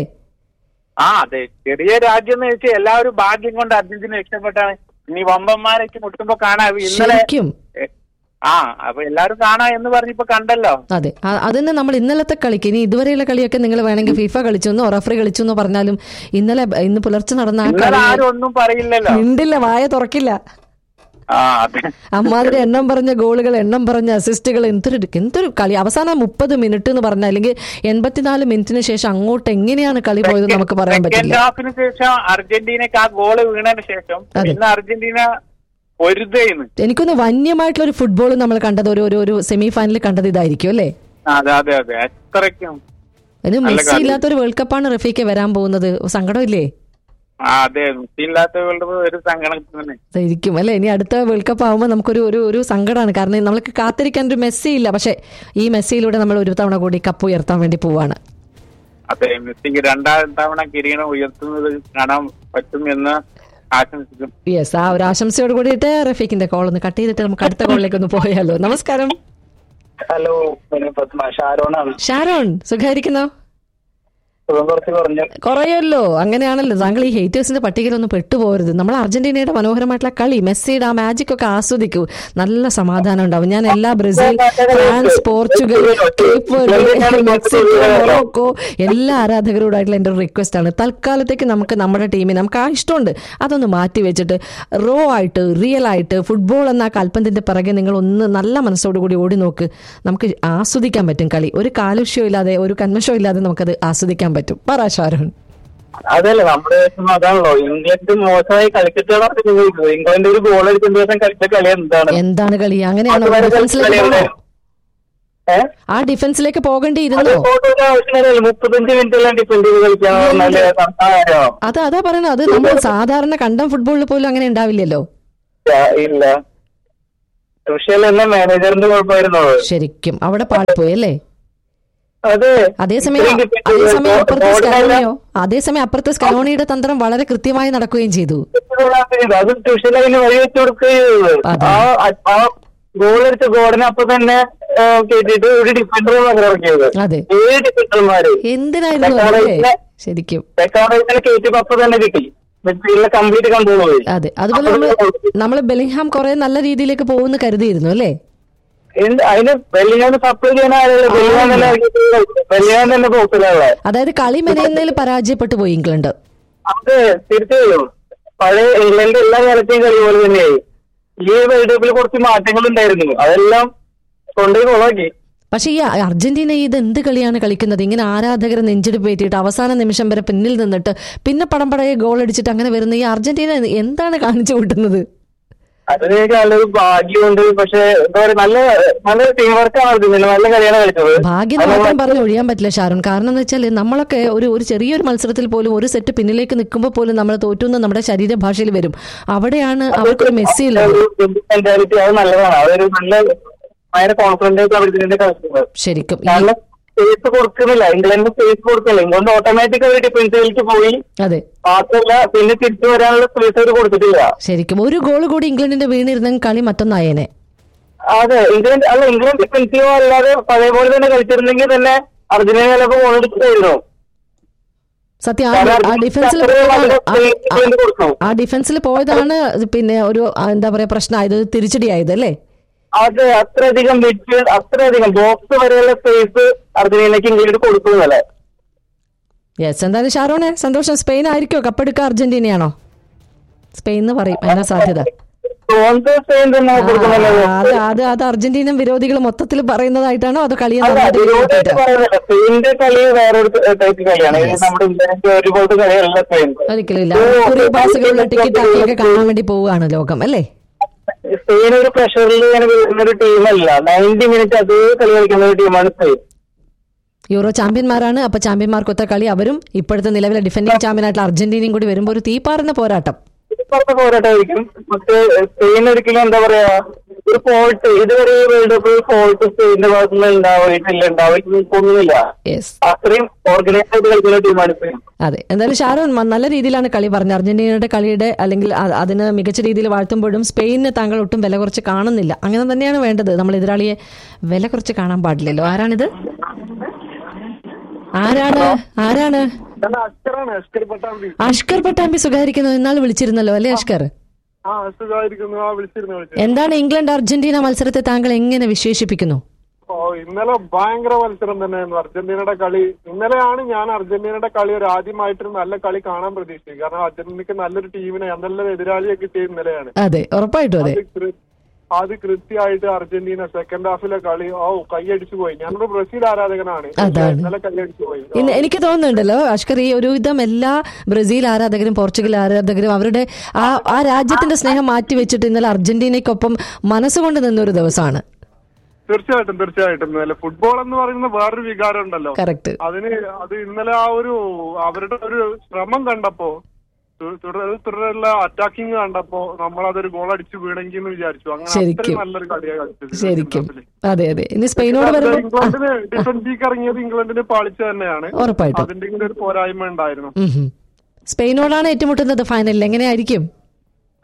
ആ അതെ ചെറിയ രാജ്യം എന്ന് വെച്ചാൽ എല്ലാവരും ഭാഗ്യം കൊണ്ട് അർജന്റീന രക്ഷപ്പെട്ടാണ് ഇനി വമ്പന്മാരൊക്കെ മുട്ടുമ്പോ കാണാം ഇന്നലെ ശരിക്കും എ, ആ അപ്പൊ എല്ലാവരും കാണാം എന്ന് പറഞ്ഞിപ്പോ കണ്ടല്ലോ അതെ അ- അതിന് നമ്മൾ ഇന്നലത്തെ കളിക്ക് ഇനി ഇതുവരെയുള്ള കളിയൊക്കെ നിങ്ങൾ വേണമെങ്കിൽ ഫിഫ കളിച്ചെന്നോ റഫറി കളിച്ചെന്നോ പറഞ്ഞാലും ഇന്നലെ ഇന്ന് പുലർച്ചെ നടന്ന ആ ഇന്നലെ കളി ആരും ഒന്നും പറയില്ലല്ലോ മിണ്ടില്ല വായ തുറക്കില്ല ആ അതെ അമ്മാതിരി എണ്ണം പറഞ്ഞ ഗോളുകൾ എണ്ണം പറഞ്ഞ അസിസ്റ്റുകൾ എന്തൊരു എന്തൊരു കളി അവസാനം മുപ്പത് മിനിറ്റ് എന്ന് പറഞ്ഞാൽ അല്ലെങ്കിൽ എൺപത്തിനാല് മിനിറ്റിന് ശേഷം അങ്ങോട്ട് എങ്ങനെയാണ് കളി പോയത് നമുക്ക് പറയാൻ സെക്കൻഡ് പറ്റില്ല ഹാഫിന് ശേഷം അർജന്റീനക്ക് ആ ഗോള് വീണതിന് ശേഷം അതെ. പിന്നെ അർജന്റീന പൊരുതേന്ന് എനിക്കൊന്ന് വന്യമായിട്ടുള്ള ഒരു ഫുട്ബോൾ നമ്മൾ കണ്ടത് ഒരു ഒരു ഒരു സെമി ഫൈനലിൽ കണ്ടത് ഇതായിരിക്കും അല്ലേ അതെ അതെ അതെ അത്രയ്ക്കും അതിന് നല്ല മെസ്സി കളി. ഇല്ലാത്തൊരു വേൾഡ് കപ്പാണ് റഫീക്ക് വരാൻ പോകുന്നത് സങ്കടമില്ലേ ആ അതെ ഇല്ലാത്ത വേൾഡ് കപ്പ് ഒരു സങ്കടം തന്നെ ഇരിക്കും അല്ലെ ഇനി അടുത്ത വേൾഡ് കപ്പ് ആകുമ്പോൾ നമുക്കൊരു ഒരു ഒരു സങ്കടമാണ് കാരണം നമുക്ക് കാത്തിരിക്കാൻ ഒരു മെസ്സി ഇല്ല പക്ഷെ ഈ മെസ്സിയിലൂടെ നമ്മൾ ഒരു തവണ കൂടി കപ്പ് ഉയർത്താൻ വേണ്ടി പോവാണ് അതെ മെസ്സിക്ക് രണ്ടാം തവണ കിരീടം ഉയർത്തുന്നത് കാണാൻ പറ്റും എന്ന് ആശംസിക്കും യെസ് ആ ഒരു ആശംസയോട് കൂടിയിട്ട് റഫീഖിന്റെ കോൾ ഒന്ന് കട്ട് ചെയ്തിട്ട് നമുക്ക് അടുത്ത കോളിലേക്ക് ഒന്ന് പോയാലോ നമസ്കാരം ഹലോ പത്മ ഷാരോണാണ് ഷാരോൺ സുഖായിരിക്കുന്നോ സുഖം കുറച്ച് കുറഞ്ഞു കുറയല്ലോ അങ്ങനെയാണല്ലോ താങ്കൾ ഈ ഹേറ്റേഴ്സിന്റെ പട്ടികയിലൊന്നും പെട്ടുപോകരുത് നമ്മൾ അർജന്റീനയുടെ മനോഹരമായിട്ടുള്ള കളി മെസ്സിയുടെ ആ മാജിക് ഒക്കെ ആസ്വദിക്കൂ നല്ല സമാധാനം ഉണ്ടാവും ഞാൻ എല്ലാ Brazil France Portugal Cape Verde, Mexico Morocco എല്ലാ ആരാധകരോടായിട്ടുള്ള എൻ്റെ ഒരു റിക്വസ്റ്റ് ആണ് തൽക്കാലത്തേക്ക് നമുക്ക് നമ്മുടെ ടീമിന് നമുക്ക് ആ ഇഷ്ടമുണ്ട് അതൊന്ന് മാറ്റി വെച്ചിട്ട് റോ ആയിട്ട് റിയൽ ആയിട്ട് ഫുട്ബോൾ എന്ന ആ കൽപ്പന്തിന്റെ പിറകെ നിങ്ങൾ ഒന്ന് നല്ല മനസ്സോടു കൂടി ഓടി നോക്ക് നമുക്ക് ആസ്വദിക്കാൻ പറ്റും കളി ഒരു കാലുഷ്യവും ഇല്ലാതെ ഒരു കന്മഷവും ഇല്ലാതെ നമുക്കത് ആസ്വദിക്കാൻ പറ്റും പറ ഷാരോൺ അതല്ല നമ്മുടെ ദേശം അതാണല്ലോ ഇംഗ്ലണ്ട് മോശമായി കളിച്ചിട്ടാണ് ഇംഗ്ലണ്ട് ഒരു ഗോൾ അടിക്കുന്ന ദിവസം കളിച്ച കളി എന്താണ് എന്താണ് കളി അങ്ങനെയാണോ അതുവരെ ഡിഫൻസിലേക്ക് കളിയല്ലേ? പോകണോ? ഏ? ആ ഡിഫൻസിലേക്ക് അത് പോകേണ്ടിയിരുന്നോ ഇപ്പോഴത്തെ ഒരു ആവശ്യമില്ലല്ലോ മുപ്പത്തഞ്ച് മിനിറ്റ് എല്ലാം ഡിഫെൻഡ് ചെയ്ത് കളിക്കാൻ നല്ല കാര്യമാണോ അത് അതാ പറയണത് അത് നമ്മൾ സാധാരണ കണ്ടം ഫുട്ബോളിൽ പോലും അങ്ങനെ ഉണ്ടാവില്ലല്ലോ ഇല്ല ട്യൂഷൻ എന്ന മാനേജറിന്റെ കുഴപ്പമായിരുന്നോ ശരിക്കും അവിടെ പാളിപ്പോയി അല്ലേ അതെ അതേസമയം ഇത്രയും defend അതേസമയം ചെയ്ത് അപ്പുറത്തെ ഗോൾ സ്കലോണിയോ അതേസമയം അപ്പുറത്തെ സ്കലോണിയുടെ തന്ത്രം വളരെ കൃത്യമായി നടക്കുകയും ചെയ്തു അത് ട്യൂഷൻ ലൈന് വഴി വെച്ച് കൊടുക്കുകയും അതെ. ആ ആ ഗോൾ അടിച്ച ഗോളിനെ അപ്പൊ തന്നെ ആ, കേട്ടിട്ട് ഒരു ഡിഫൻഡർ ഇറക്കിയത് അതെ ഏഴ് ഡിഫൻഡർമാര് എന്തിനായിരുന്നു തെക്കാണ് അല്ലേ ഇതിനെ- ശരിക്കും തെക്കാണേക്കിനെ കയറ്റിയപ്പോ അപ്പൊ തന്നെ കിട്ടി മിഡ്ഫീൽഡിലെ കംപ്ലീറ്റ് കൺട്രോൾ പോയി അതെ അതുപോലെ നമ്മൾ നമ്മൾ ബെലിംഗ്ഹാം കുറെ നല്ല രീതിയിലേക്ക് പോകുമെന്ന് കരുതിയിരുന്നു അല്ലേ എന്ത് അതിന് വെല്ലിങ്ങാൻ സപ്ലൈ ചെയ്യാൻ ആരല്ലോ വെല്ലിങ്ങാൻ തന്നെ വെല്ലിങ്ങാൻ തന്നെ പോക്കിലുള്ള അതായത് കളി മെനയുന്നതിൽ പരാജയപ്പെട്ടു പോയി ഇംഗ്ലണ്ട് അത് തീർച്ചയായും പഴയ ഇംഗ്ലണ്ട് എല്ലാ കാലത്തെയും കളി പോലെ തന്നെയായി ഈ വേൾഡ് കപ്പിൽ കുറച്ച് മാറ്റങ്ങൾ ഉണ്ടായിരുന്നു അതെല്ലാം കൊണ്ടുപോയി കൊളാക്കി പക്ഷേ ഈ അർജന്റീന ഇത് എന്ത് കളിയാണ് കളിക്കുന്നത് ഇങ്ങനെ ആരാധകരെ നെഞ്ചെടുപ്പ് പറ്റിയിട്ട് അവസാന നിമിഷം വരെ പിന്നിൽ നിന്നിട്ട് പിന്നെ പടം പടയെ ഗോൾ അടിച്ചിട്ട് അങ്ങനെ വരുന്ന ഈ അർജന്റീന എന്താണ് കാണിച്ചു കൂട്ടുന്നത് അതിനൊക്കെ നല്ലൊരു ഭാഗ്യമുണ്ട് പക്ഷെ എന്താ പറയുക നല്ല നല്ല ടീം വർക്കാണ് അർജന്റീന നല്ല കളിയാണ് കളിച്ചത് ഭാഗ്യം എന്ന് മാത്രം പറഞ്ഞ് ഒഴിയാൻ പറ്റില്ല ഷാരൂൺ കാരണം എന്ന് വെച്ചാൽ നമ്മളൊക്കെ ഒരു ഒരു ചെറിയൊരു മത്സരത്തിൽ പോലും ഒരു സെറ്റ് പിന്നിലേക്ക് നിൽക്കുമ്പോൾ പോലും നമ്മൾ തോറ്റുന്ന നമ്മുടെ ശരീരഭാഷയിൽ വരും അവിടെയാണ് അവർക്കൊരു മെസ്സി ഉള്ളത് മെന്റാലിറ്റി അത് നല്ലതാണ് അതൊരു നല്ല ഭയങ്കര കോൺഫിഡന്റ് ആയിട്ട് അർജന്റീന കളിക്കുന്നത് ശരിക്കും ഈ- കാരണം സ്പേസ് കൊടുക്കുന്നില്ല ഇംഗ്ലണ്ട് സ്പേസ് കൊടുക്കില്ല ഇംഗ്ലണ്ട് ഓട്ടോമാറ്റിക് അവർ ഡിഫൻസിലേക്ക് പോയി അതെ മാത്രമല്ല പിന്നെ തിരിച്ചു വരാനുള്ള സ്പേസ് അവർ കൊടുത്തിട്ടില്ല ശരിക്കും ഒരു ഗോൾ കൂടി ഇംഗ്ലണ്ടിന്റെ വീണിരുന്നെങ്കിൽ കളി മറ്റൊന്നായേനെ അതെ ഇംഗ്ലണ്ട് അല്ല ഇംഗ്ലണ്ട് ഡിഫൻസീവോ അല്ലാതെ പഴയ പോലെ തന്നെ കളിച്ചിരുന്നെങ്കിൽ തന്നെ അർജന്റീന ചിലപ്പോൾ ഗോൾ എടുത്തിട്ടായിരുന്നു സത്യം ആ- കാരണം ആ ഡിഫൻസിൽ അത്രയും പോയതാണ് നല്ല ആ- ഇംഗ്ലണ്ട് കൊടുത്തു ആ ഡിഫൻസിൽ പോയതാണ് പിന്നെ ഒരു ആ, എന്താ പറയാ പ്രശ്നമായത് തിരിച്ചടിയായത് അല്ലേ അത് അത്രയധികം മിഡ്ഫീൽഡ് അത്രയധികം ബോക്സ് വരെയുള്ള സ്പേസ് അർജന്റീനയ്ക്ക് ഇംഗ്ലണ്ട് കൊടുക്കുന്നതല്ലേ യെസ് എന്തായാലും ഷാറോണെ സന്തോഷം സ്പെയിൻ ആയിരിക്കോ കപ്പെടുക്ക അർജന്റീനയാണോ സ്പെയിൻ എന്ന് പറയും അതിനാ സാധ്യത തോന്നുന്നത് സ്പെയിൻ തന്നെ ആ, കൊടുക്കുന്നത് അത് അത് അത് അർജന്റീനൻ വിരോധികൾ മൊത്തത്തിൽ പറയുന്നതായിട്ടാണോ അതോ കളിയെ അല്ല നന്നായിട്ട് വിരോധമായിട്ട് കേട്ടിട്ട്? പറയുന്നില്ല സ്പെയിനിന്റെ കളി വേറൊരു ടൈപ്പ് കളിയാണ് ഇത് നമ്മുടെ ഇന്ത്യന്റെ ഒരുപോലത്തെ കളിയല്ല സ്പെയിൻ ഒരിക്കലും ഇല്ല കുറി പാസുകളുള്ള ടിക്കറ്റ് ആക്കിയൊക്കെ കാണാൻ വേണ്ടി പോവുകയാണ് ലോകം അല്ലേ സ്പെയിൻ ഒരു പ്രഷറിൽ ഇങ്ങനെ വരുന്ന ഒരു ടീമല്ല നയൻറ്റി മിനിറ്റ് അതേ കളി കളിക്കുന്ന ഒരു ടീമാണ് സ്പെയിൻ യൂറോ ചാമ്പ്യന്മാരാണ് അപ്പൊ ചാമ്പ്യന്മാർക്കൊത്ത കളി അവരും ഇപ്പോഴത്തെ നിലവിലെ ഡിഫൻഡിംഗ് ചാമ്പ്യനായിട്ടുള്ള അർജന്റീനയും കൂടി വരുമ്പോൾ ഒരു തീപ്പാറുന്ന പോരാട്ടം പുറത്തെ പോരാട്ടമായിരിക്കും പക്ഷേ സ്പെയിൻ ഒരിക്കലും എന്താ പറയാ ഒരു ഫോൾട്ട് ഇതുവരെ ഈ വേൾഡ് കപ്പ് ഫോൾട്ട് സ്പെയിനിന്റെ ഭാഗത്തുനിന്ന് ഉണ്ടാവിട്ടില്ല ഉണ്ടാവിട്ടൊന്നുമില്ല യെസ് അത്രയും ഓർഗനൈസ് ആയിട്ട് കളിക്കുന്ന ടീമാണ് സ്പെയിൻ അതെ എന്തായാലും ഷാരോൺ മ- നല്ല രീതിയിലാണ് കളി പറഞ്ഞത് അർജന്റീനയുടെ കളിയുടെ അല്ലെങ്കിൽ അ- അതിന് മികച്ച രീതിയിൽ വാഴ്ത്തുമ്പോഴും സ്പെയിനിന് താങ്കൾ ഒട്ടും വില കുറച്ച് കാണുന്നില്ല അങ്ങനെ തന്നെയാണ് വേണ്ടത് നമ്മൾ എതിരാളിയെ വില കുറച്ച് കാണാൻ പാടില്ലല്ലോ ആരാണിത് ആരാണ് ആരാണ് അഷ്കറാണ് അഷ്കർ പട്ടാമ്പി അഷ്കർ പട്ടാമ്പി സുഖായിരിക്കുന്നു ഇന്നാൾ വിളിച്ചിരുന്നല്ലോ അല്ലേ അഷ്കർ ആ സുഖമായിരിക്കുന്നു ആ വിളിച്ചിരുന്നു വിളിച്ചിരുന്നു എന്താണ് ഇംഗ്ലണ്ട് അർജന്റീന മത്സരത്തെ താങ്കൾ എങ്ങനെ വിശേഷിപ്പിക്കുന്നു ഓ ഇന്നലെ ഭയങ്കര മത്സരം തന്നെയായിരുന്നു അർജന്റീനയുടെ കളി ഇന്നലെയാണ് ഞാൻ അർജന്റീനയുടെ കളി ഒരു ആദ്യമായിട്ടൊരു നല്ല കളി കാണാൻ പ്രതീക്ഷിച്ചത് കാരണം അർജന്റീനക്ക് നല്ലൊരു ടീമിനെ നല്ലൊരു എതിരാളിയെ കിട്ടിയ ഇന്നലെയാണ് അതെ ഉറപ്പായിട്ടും അതെ അത് കൃ- അത് കൃത്യമായിട്ട് അർജന്റീന സെക്കൻഡ് ഹാഫിലെ കളി ഓ കൈയടിച്ചു പോയി ഞാനൊരു ബ്രസീൽ ആരാധകനാണ് അതാണ്. ഇന്നലെ കൈയടിച്ചു പോയി ഇന്ന് എനിക്ക് തോന്നുന്നുണ്ടല്ലോ അഷ്കർ ഈ ഒരുവിധം എല്ലാ ബ്രസീൽ ആരാധകരും പോർച്ചുഗൽ ആരാധകരും അവരുടെ ആ ആ രാജ്യത്തിന്റെ സ്നേഹം മാറ്റി വെച്ചിട്ട് ഇന്നലെ അർജന്റീനയ്ക്കൊപ്പം മനസ്സുകൊണ്ട് നിന്നൊരു ദിവസമാണ് തീർച്ചയായിട്ടും തീർച്ചയായിട്ടും ഇന്നലെ ഫുട്ബോൾ എന്ന് പറയുന്ന വേറൊരു വികാരം ഉണ്ടല്ലോ കറക്റ്റ് അതിന് അത് ഇന്നലെ ആ ഒരു അവരുടെ ഒരു ശ്രമം കണ്ടപ്പോ തു- തുടർ തുടരെയുള്ള അറ്റാക്കിങ് കണ്ടപ്പോ നമ്മൾ അതൊരു ഗോൾ അടിച്ചു വീണെങ്കിൽ എന്ന് വിചാരിച്ചു അങ്ങനെ ശരിക്കും. അത്രയും നല്ലൊരു കളിയാണ് കളിച്ചത് ശരിക്കും സെക്കൻഡ് അതെ അതെ ഇനി സ്പെയിനോട് ഹാഫില്. വരുമ്പോൾ ഇംഗ്ലണ്ടിന് ഡിഫൻസിക്ക് ഇറങ്ങിയത് ഇംഗ്ലണ്ടിന് പാളിച്ച തന്നെയാണ് ഉറപ്പായിട്ടും അതിന്റെ കൂടെ ഒരു പോരായ്മ ഉണ്ടായിരുന്നു ഉം ഹും. സ്പെയിനോടാണ് ഏറ്റുമുട്ടുന്നത് ഫൈനലിൽ എങ്ങനെയായിരിക്കും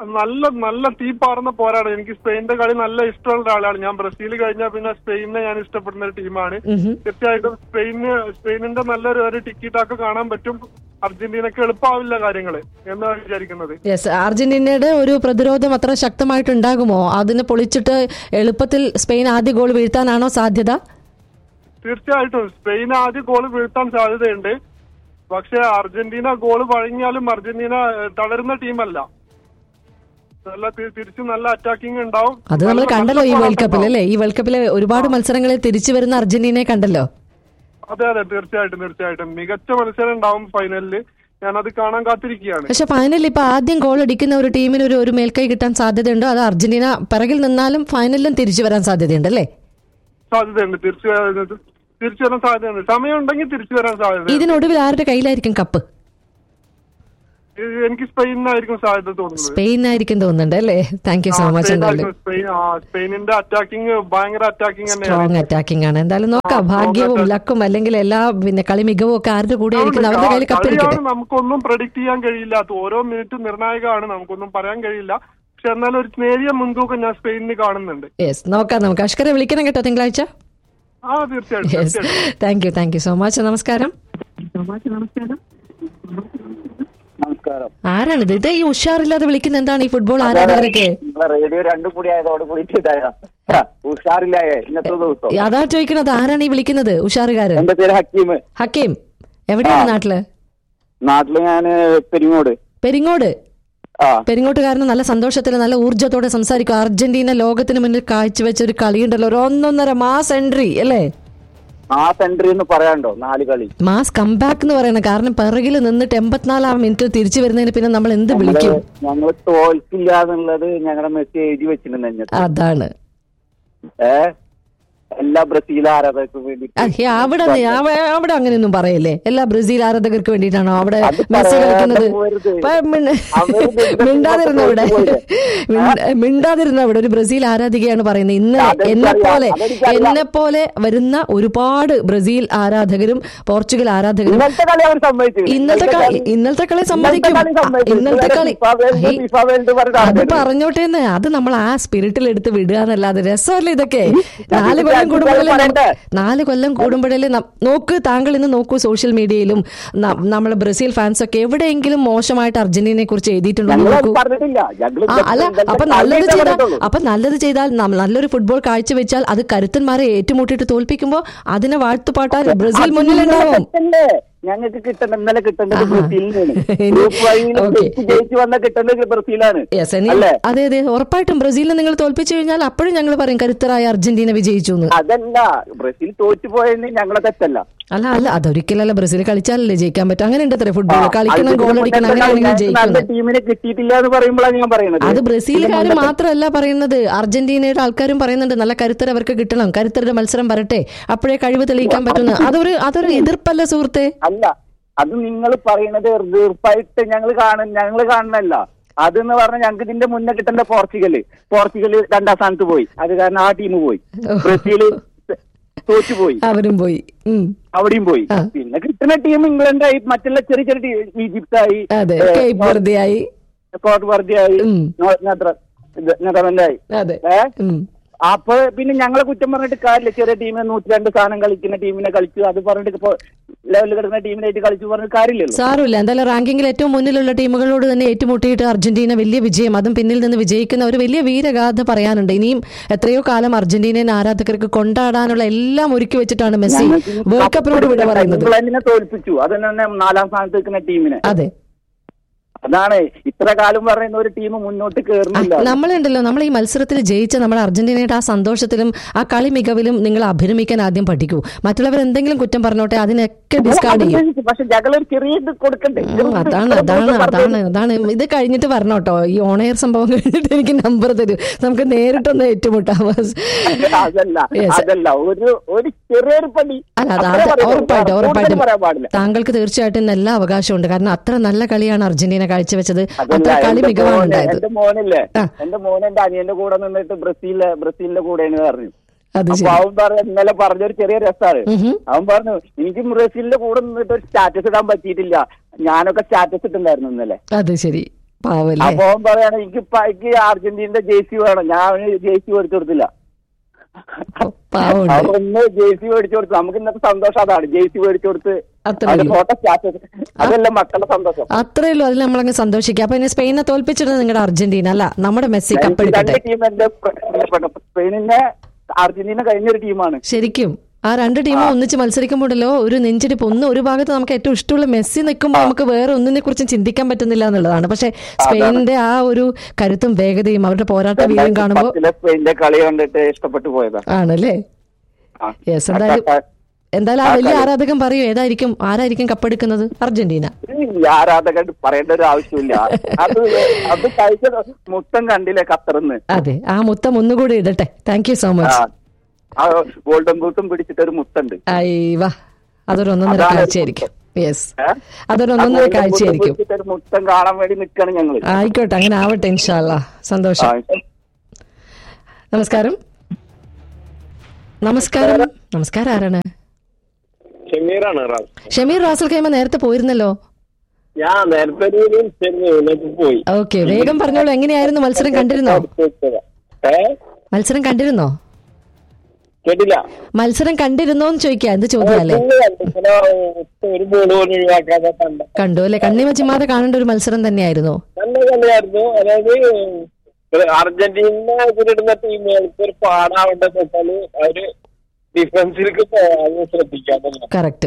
നല്ല നല്ല തീപ്പാറുന്ന പോരാണ് എനിക്ക് സ്പെയിനിന്റെ കളി നല്ല ഇഷ്ടമുള്ള ഒരാളാണ് ഞാൻ ബ്രസീൽ കഴിഞ്ഞാൽ പിന്നെ സ്പെയിനിനെ ഞാൻ ഇഷ്ടപ്പെടുന്ന ഒരു ടീമാണ് തീർച്ചയായിട്ടും സ്പെയിന് സ്പെയിനിന്റെ നല്ലൊരു ഒരു ടിക്കറ്റാക്ക് കാണാൻ പറ്റും അർജന്റീനക്ക് എളുപ്പമാവില്ല കാര്യങ്ങള് എന്നാണ് വിചാരിക്കുന്നത് യെസ് അർജന്റീനയുടെ ഒരു പ്രതിരോധം അത്ര ശക്തമായിട്ടുണ്ടാകുമോ അതിനെ പൊളിച്ചിട്ട് എളുപ്പത്തിൽ സ്പെയിൻ ആദ്യ ഗോൾ വീഴ്ത്താനാണോ സാധ്യത തീർച്ചയായിട്ടും സ്പെയിൻ ആദ്യ ഗോൾ വീഴ്ത്താൻ സാധ്യതയുണ്ട് പക്ഷെ അർജന്റീന ഗോൾ വഴങ്ങിയാലും അർജന്റീന ഏഹ്, തളരുന്ന ടീമല്ല നല്ല തി- തിരിച്ച് നല്ല അറ്റാക്കിംഗ് ഉണ്ടാവും അത് നമ്മൾ നല്ല കണ്ടല്ലോ ഈ നല്ല വേൾഡ് കപ്പിൽ പോരാട്ടം അല്ലേ ഈ വേൾഡ് കപ്പിലെ ഒരുപാട് മത്സരങ്ങളിൽ തിരിച്ചു വരുന്ന അർജന്റീനയെ കണ്ടല്ലോ അതെ അതെ തീർച്ചയായിട്ടും തീർച്ചയായിട്ടും മികച്ച മത്സരം ഉണ്ടാവും ഫൈനലിൽ ഞാനത് കാണാൻ കാത്തിരിക്കുകയാണ് പക്ഷെ ഫൈനലിൽ ഇപ്പൊ ആദ്യം ഗോൾ അടിക്കുന്ന ഒരു ടീമിന് ഒരു ഒരു മേൽക്കൈ കിട്ടാൻ സാധ്യതയുണ്ടോ അത് അർജന്റീന പിറകിൽ നിന്നാലും ഫൈനലിലും തിരിച്ചു വരാൻ സാധ്യതയുണ്ട് അല്ലേ സാധ്യതയുണ്ട് തിരിച്ചു വരാൻ- തിരിച്ചു വരാൻ സാധ്യതയുണ്ട് സമയം ഉണ്ടെങ്കിൽ തിരിച്ചു വരാൻ സാധ്യത ഇതിനൊടുവിൽ ആരുടെ കയ്യിലായിരിക്കും കപ്പ് എനിക്ക് സ്പെയിനായിരിക്കും സാധ്യത തോന്നുന്നത് സ്പെയിനായിരിക്കും തോന്നുന്നുണ്ട് അല്ലേ thank you so ah, much എന്തായാലും സ്പെയിനായിരിക്കും. സ്പെയിൻ ആ, സ്പെയിനിന്റെ അറ്റാക്കിംഗ് ഭയങ്കര അറ്റാക്കിംഗ് തന്നെയാണ് സ്ട്രോങ് അറ്റാക്കിംഗ് ആണ് എന്തായാലും നോക്കാം strong ഭാഗ്യവും attack. ലക്കും അല്ലെങ്കിൽ എല്ലാ പിന്നെ കളി മികവും ഒക്കെ ആരുടെ കൂടെ ഇരിക്കുന്ന അവരുടെ കയ്യിൽ കപ്പിരിക്കട്ടെ കളിയാണ് നമുക്കൊന്നും പ്രഡിക്ട് ചെയ്യാൻ കഴിയില്ല അത് ഓരോ മിനിറ്റ് നിർണായകമാണ് നമുക്കൊന്നും പറയാൻ കഴിയില്ല പക്ഷെ എന്നാലും ഒരു നേരിയ മുൻതൂക്കം ഞാൻ സ്പെയിനിന് കാണുന്നുണ്ട് യെസ് നോക്കാം നമുക്ക് അഷ്കരെ വിളിക്കണം കേട്ടോ തിങ്കളാഴ്ച ആ തീർച്ചയായിട്ടും യെസ് തീർച്ചയായിട്ടും thank you thank you so much നമസ്കാരം നമസ്കാരം ആരാണിത് ഇത് ഈ ഉഷാറില്ലാതെ വിളിക്കുന്ന എന്താണ് ഈ ഫുട്ബോൾ ആരാധകരൊക്കെ നിങ്ങളെ റേഡിയോ രണ്ടും കൂടി ആയതോട് കൂടിയിട്ട് ഇതായതാ ഉഷാറില്ലായേ ഇന്നത്തെ ദിവസം അതാ ചോദിക്കണത് ആരാണ് ഈ വിളിക്കുന്നത് ഉഷാറുകാരൻ എന്റെ പേര് ഹക്കീം ഹക്കീം എവിടെയാണ് നാട്ടില് നാട്ടില് ഞാന് പെരിങ്ങോട് പെരിങ്ങോട് ആ പെരിങ്ങോട്ടുകാരന് നല്ല സന്തോഷത്തിൽ നല്ല ഊർജ്ജത്തോടെ സംസാരിക്കും അർജന്റീന ലോകത്തിന് മുന്നിൽ കാഴ്ചവെച്ച ഒരു കളിയുണ്ടല്ലോ ഒരു ഒന്നൊന്നര മാസ് എൻട്രി അല്ലേ ആ സെന്ററിൽ നിന്ന് പറയാണ്ടോ നാല് കളി മാസ് കംബാക്ക് എന്ന് പറയുന്നത് കാരണം പിറകിൽ നിന്നിട്ട് എൺപത്തിനാലാം മിനിറ്റ് തിരിച്ചു വരുന്നതിന് പിന്നെ നമ്മൾ എന്ത് വിളിക്കും ഞങ്ങൾ തോൽക്കില്ല എന്നുള്ളത് ഞങ്ങളുടെ മെസ്സി എഴുതി വെച്ചിട്ടുണ്ട് നെഞ്ഞത്ത്. അതാണ് ഏ എല്ലാ ബ്രസീൽ ആരാധകർക്കും വേണ്ടി ആ, ഹേ, അവിടെ നീ- അവ- അവിടെ അങ്ങനെയൊന്നും പറയല്ലേ എല്ലാ ബ്രസീൽ ആരാധകർക്ക് വേണ്ടിയിട്ടാണോ അവിടെ അത് മെസ്സി പറയാതെ കളിക്കുന്നത് പോരുത്. പ- മിണ്ട- അവര് ബന്ധത്തിൽ മിണ്ടാതിരുന്ന അവിടെ പോയില്ലേ? മിണ്ട- മിണ്ടാതിരുന്ന അവിടെ ഒരു ബ്രസീൽ ആരാധികയാണ് പറയുന്നത് ഇന്ന് അതെനിക്കറിയാം, എന്നെ പോലെ അതെനിക്കറിയാം. എന്നെ പോലെ വരുന്ന ഒരുപാട് ബ്രസീൽ ആരാധകരും പോർച്ചുഗൽ ആരാധകരും ഇന്നത്തെ കളി അവർ സമ്മതിച്ചു ഇന്നത്തെ കളി ഇന്നത്തെ കളി സമ്മതിക്കും കളി സമ്മതിച്ചു. ഇന്നത്തെ കളി FIFA world, hey, FIFA world പറഞ്ഞിട്ട് അത് ആൾക്കാര്. പറഞ്ഞോട്ടേന്ന് അത് നമ്മൾ ആ സ്പിരിറ്റിൽ എടുത്ത് വിടുക എന്നല്ലാതെ രസമല്ലേ ഇതൊക്കെ നാല് ഇത് കൊല്ലം ഇത് കൂടുമ്പോഴല്ലേ നമ്മ- പറയണ്ടേ? നാല് കൊല്ലം കൂടുമ്പോഴല്ലേ നം- നോക്ക് താങ്കൾ ഇന്ന് നോക്കൂ സോഷ്യൽ മീഡിയയിലും ന- നമ്മളെ ബ്രസീൽ ഫാൻസ് ഒക്കെ എവിടെയെങ്കിലും മോശമായിട്ട് അർജന്റീനയെ കുറിച്ച് എഴുതിയിട്ടുണ്ടോ എന്ന് ഞങ്ങൾ നോക്കൂ പറഞ്ഞിട്ടില്ല ഞങ്ങൾ ആ, അല്ല അപ്പൊ നല്ലത് ചെയ്താൽ അപ്പൊ നല്ലത് ചെയ്താൽ നം- നല്ലൊരു ഫുട്ബോൾ കാഴ്ചവെച്ചാൽ അത് കരുത്തന്മാരെ ഏറ്റുമുട്ടിയിട്ട് തോൽപ്പിക്കുമ്പോ അതിനെ വാഴ്ത്തുപാട്ടാൽ ബ്രസീൽ മുന്നിലുണ്ടാവും ഞങ്ങൾക്ക് കിട്ടേണ്ട ഇന്നലെ കിട്ടേണ്ടത് ആഹാ. ബ്രസീലിനാണ് ഇനി- ഗ്രൂപ്പ് വഴിയിൽ ഓക്കേ. ജയിച്ച് ജയിച്ച് വന്ന കിട്ടേണ്ടത് ബ്രസീലാണ് യെസ് ഇനി അല്ലേ അതെ അതെ ഉറപ്പായിട്ടും ബ്രസീലിനെ നിങ്ങൾ തോൽപ്പിച്ചു കഴിഞ്ഞാൽ അപ്പോഴും ഞങ്ങൾ പറയും കരുത്തരായ അർജന്റീന വിജയിച്ചു എന്ന് അതല്ല ബ്രസീൽ തോറ്റു പോയതിന് ഞങ്ങളെ തെറ്റല്ല അല്ല അല്ല അതൊരിക്കലല്ല ബ്രസീൽ കളിച്ചാലല്ലേ ജയിക്കാൻ പറ്റും അങ്ങനെ ഉണ്ട് അത്ര ഫുട്ബോൾ ആ, കളിക്കണം അതിന് ഗോൾ അടിക്കണം മുന്നേ അങ്ങനെയാണെങ്കിൽ ഞങ്ങൾക്ക് നല്ല ജയിക്കണം ടീമിനെ കിട്ടിയിട്ടില്ല എന്ന് പറയുമ്പോഴാണ് ഞാൻ പറയുന്നത് അത് ബ്രസീലുകാർ ഇതിന് മുന്നേ- മാത്രമല്ല പറയുന്നത് അർജന്റീനയുടെ ആൾക്കാരും പറയുന്നുണ്ട് നല്ല കരുത്തർ അവർക്ക് കിട്ടണം കരുത്തരുടെ മത്സരം വരട്ടെ അപ്പോഴേ കഴിവ് തെളിയിക്കാൻ പറ്റുന്നു അതൊരു അതൊരു എതിർപ്പല്ല സുഹൃത്തെ അല്ല അത് നിങ്ങൾ പറയുന്നത് തീർപ്പായിട്ട് ഞങ്ങൾ കാണും ഞങ്ങൾ കാണണല്ല അതെന്ന് പറഞ്ഞാൽ ഞങ്ങൾക്ക് ഇതിന്റെ മുന്നേ കിട്ടേണ്ട പോർച്ചുഗല് പോർച്ചുഗല് രണ്ടാം സ്ഥാനത്ത് പോയി അത് കാരണം ആ ടീം പോയി ബ്രസീല് തോറ്റുപോയി അവരും പോയി ഉം. അവിടെയും പോയി ആ. പിന്നെ കിട്ടുന്ന ടീം ഇംഗ്ലണ്ടായി മറ്റുള്ള ചെറിയ ചെറിയ ടീം ഈജിപ്തായി അതെ ഏ, കേപ്പ് വെറുതെയായി കോട്ട് വർദ്ധിയായി ഉം. നെതർലൻഡായി അതെ ഏ ഉം. അപ്പൊ പിന്നെ ഞങ്ങളെ കുറ്റം പറഞ്ഞിട്ട് കാര്യമില്ല ചെറിയ ടീമിനെ നൂറ്റി രണ്ട് സ്ഥാനം കളിക്കുന്ന ടീമിനെ കളിച്ചു അത് പറഞ്ഞിട്ട് ഇപ്പൊ ലെവലിൽ കിടക്കുന്ന ടീമിനായിട്ട് കളിച്ചു പറഞ്ഞിട്ട് കാര്യമില്ലല്ലോ സാരമില്ല എന്തായാലും റാങ്കിങ്ങിൽ ഏറ്റവും മുന്നിലുള്ള ടീമുകളോട് തന്നെ ഏറ്റുമുട്ടിയിട്ട് അർജന്റീന വലിയ വിജയം അതും പിന്നിൽ നിന്ന് വിജയിക്കുന്ന ഒരു വലിയ വീരഗാഥ പറയാനുണ്ട് ഇനിയും എത്രയോ കാലം അർജന്റീനൻ ആരാധകർക്ക് കൊണ്ടാടാനുള്ള എല്ലാം ഒരുക്കി വെച്ചിട്ടാണ് മെസ്സി ഞങ്ങൾക്ക് വേൾഡ് കപ്പിനോട് വിട പറയുന്നത് ഇംഗ്ലണ്ടിനെ തോൽപ്പിച്ചു അത് തന്നെ നാലാം സ്ഥാനത്ത് നിൽക്കുന്ന ടീമിനെ അതെ അതാണ് ഇത്ര കാലം പറയുന്ന ഒരു ടീം മുന്നോട്ട് കയറുന്നില്ല നമ്മളുണ്ടല്ലോ നമ്മൾ ഈ മത്സരത്തിൽ ജയിച്ച നമ്മുടെ അർജന്റീനയുടെ ആ സന്തോഷത്തിലും ആ കളി മികവിലും നിങ്ങൾ അഭിരമിക്കാൻ ആദ്യം പഠിക്കൂ മറ്റുള്ളവർ എന്തെങ്കിലും കുറ്റം പറഞ്ഞോട്ടെ അതിനൊക്കെ ഡിസ്കാർഡ് ചെയ്യും പക്ഷെ ഞങ്ങളൊരു ചെറിയ ഇത് കൊടുക്കണ്ടേ ഓ, അതാണ് അതാണ് അതാണ് അതാണ് ഇത് കഴിഞ്ഞിട്ട് വരണം കേട്ടോ ഈ ഓണയർ സംഭവം കഴിഞ്ഞിട്ട് എനിക്ക് നമ്പർ തരൂ നമുക്ക് നേരിട്ടൊന്ന് ഏറ്റുമുട്ടാം അതല്ല Yes. അതല്ല ഒരു ഒരു ചെറിയൊരു പണി അല്ല അത് അത്രേ അത് പറയുള്ളൂ. ഉറപ്പായിട്ടും കൂടുതൽ ഉറപ്പായിട്ടും പറയാൻ പാടില്ല താങ്കൾക്ക് തീർച്ചയായിട്ടും നല്ല അവകാശമുണ്ട് കാരണം അത്ര നല്ല കളിയാണ് അർജന്റീന കാഴ്ചവെച്ചത് അതല്ല അത്ര കളി എന്റെ മികവാണ് മോന് ഉണ്ടായത് എന്റെ മോനില്ലേ ആ. എന്റെ മോൻ എന്റെ അനിയന്റെ കൂടെ നിന്നിട്ട് ബ്രസീലിലെ ബ്രസീലിന്റെ കൂടെയാണ് പറഞ്ഞു അത് അപ്പൊ ശരി അവൻ പറഞ്ഞു ഇന്നലെ പറഞ്ഞൊരു ചെറിയ രസമാണ് ഉഹും. അവൻ പറഞ്ഞു എനിക്ക് ബ്രസീലിന്റെ കൂടെ നിന്നിട്ട് ഒരു സ്റ്റാറ്റസ് ഇടാൻ പറ്റിയിട്ടില്ല ഞാനൊക്കെ സ്റ്റാറ്റസ് ഇട്ടുണ്ടായിരുന്നു ഇന്നലെ അത് ശരി പാവല്ലേ അപ്പൊ അവൻ പറയാണ് എനിക്ക് ഇപ്പൊ എനിക്ക് അർജന്റീനയുടെ ജേഴ്സി വേണം ഞാൻ അവന് ജേഴ്സി മേടിച്ചു കൊടുത്തില്ല പാവമുണ്ട് അതൊന്ന് ജേഴ്സി മേടിച്ചു കൊടുത്തു നമുക്ക് ഇന്നത്തെ സന്തോഷം അതാണ് ജേഴ്സി മേടിച്ചു കൊടുത്ത് അത്രേ അതിന്റെ ഉള്ളൂ. ഫോട്ടോ സ്റ്റാറ്റസ് അതല്ല മക്കളുടെ സന്തോഷം അത്രേ ഉള്ളൂ അതിൽ നമ്മളങ്ങ് സന്തോഷിക്കുക അപ്പൊ ഇനി സ്പെയിനെ തോൽപ്പിച്ചിട്ട് നിങ്ങളുടെ അർജന്റീന അല്ല നമ്മുടെ മെസ്സി എനിക്ക് കപ്പെടുക്കട്ടെ രണ്ട് ടീം എന്റെ പ്രിയപ്പെട്ട സ്പെയിനിന്റെ അർജന്റീന കഴിഞ്ഞൊരു ടീമാണ് ശരിക്കും ആ രണ്ട് ടീമും ഒന്നിച്ച് മത്സരിക്കുമ്പോഴല്ലോ ഒരു നെഞ്ചിടിപ്പ് ഒന്ന് ഒരു ഭാഗത്ത് നമുക്ക് ഏറ്റവും ഇഷ്ടമുള്ള മെസ്സി നിൽക്കുമ്പോൾ നമുക്ക് വേറെ ഒന്നിനെ കുറിച്ചും ചിന്തിക്കാൻ പറ്റുന്നില്ല എന്നുള്ളതാണ് പക്ഷെ സ്പെയിനിന്റെ ആ ഒരു കരുത്തും വേഗതയും അവരുടെ പോരാട്ട വീര്യം കാണുമ്പോൾ പത്തിലെ സ്പെയിനിന്റെ കളി കണ്ടിട്ട് ഇഷ്ടപ്പെട്ടു പോയതാ ആണല്ലേ ആ. യെസ് എന്തായാലും എന്തായാലും ആ വലിയ ആരാധകൻ പറയൂ ഏതായിരിക്കും ആരായിരിക്കും കപ്പെടുക്കുന്നത് അർജന്റീന ഈ ആരാധകൻ പറയേണ്ട ഒരു ആവശ്യമില്ല അത് അത് കഴിച്ച മുത്തം കണ്ടില്ലേ ഖത്തറിന്ന് അതെ ആ മുത്തം ഒന്നുകൂടി ഇടട്ടെ thank you so ah much ah golden ബൂത്തും പിടിച്ചിട്ട് ഒരു മുത്തുണ്ട് അയ്യവാ അതൊരു ഒന്നൊന്നര അതാണ് കാഴ്ചയായിരിക്കും യെസ് ഏ? അതൊരു ആ ഒന്നൊന്നര golden boot കാഴ്ചയായിരിക്കും പിടിച്ചിട്ട് ഒരു മുത്തം കാണാൻ വേണ്ടി നിൽക്കാണ് ഞങ്ങള് ആയിക്കോട്ടെ അങ്ങനെ ആവട്ടെ ഇൻഷാല്ല സന്തോഷം ആ, നമസ്കാരം നമസ്കാരം നമസ്കാരം ആരാണ് ഷമീറാണ് റാം ഷമീർ റാസൽ കൈമ നേരത്തെ പോയിരുന്നല്ലോ ഞാൻ നേരത്തെ ഒരു ഇതിലേക്ക് പോയി ഓക്കെ വേഗം പറഞ്ഞോളൂ എങ്ങനെയായിരുന്നു മത്സരം കണ്ടിരുന്നോ ഏ മത്സരം കണ്ടിരുന്നോ കേട്ടില്ല മത്സരം കണ്ടിരുന്നോ എന്ന് ചോദിക്കുക എന്ത് ചോദ്യമല്ലേ ഇന്ന് കണ്ടു. ഇങ്ങനെ ഒരു ബോൾ പോലും ഒഴിവാക്കാതെ കണ്ട കണ്ടു അല്ലെ കണ്ണിമ ചിമ്മാതെ കാണേണ്ട ഒരു മത്സരം തന്നെയായിരുന്നു നല്ല കളിയായിരുന്നു അതായത് അർജന്റീന ഇതിലിടുന്ന ടീമുകൾക്ക് ഒരു പാടാവേണ്ടത് വെച്ചാല് അവര് ഡിഫൻസിലേക്ക് പോകാൻ ശ്രദ്ധിക്കാന്നുള്ളത് കറക്റ്റ്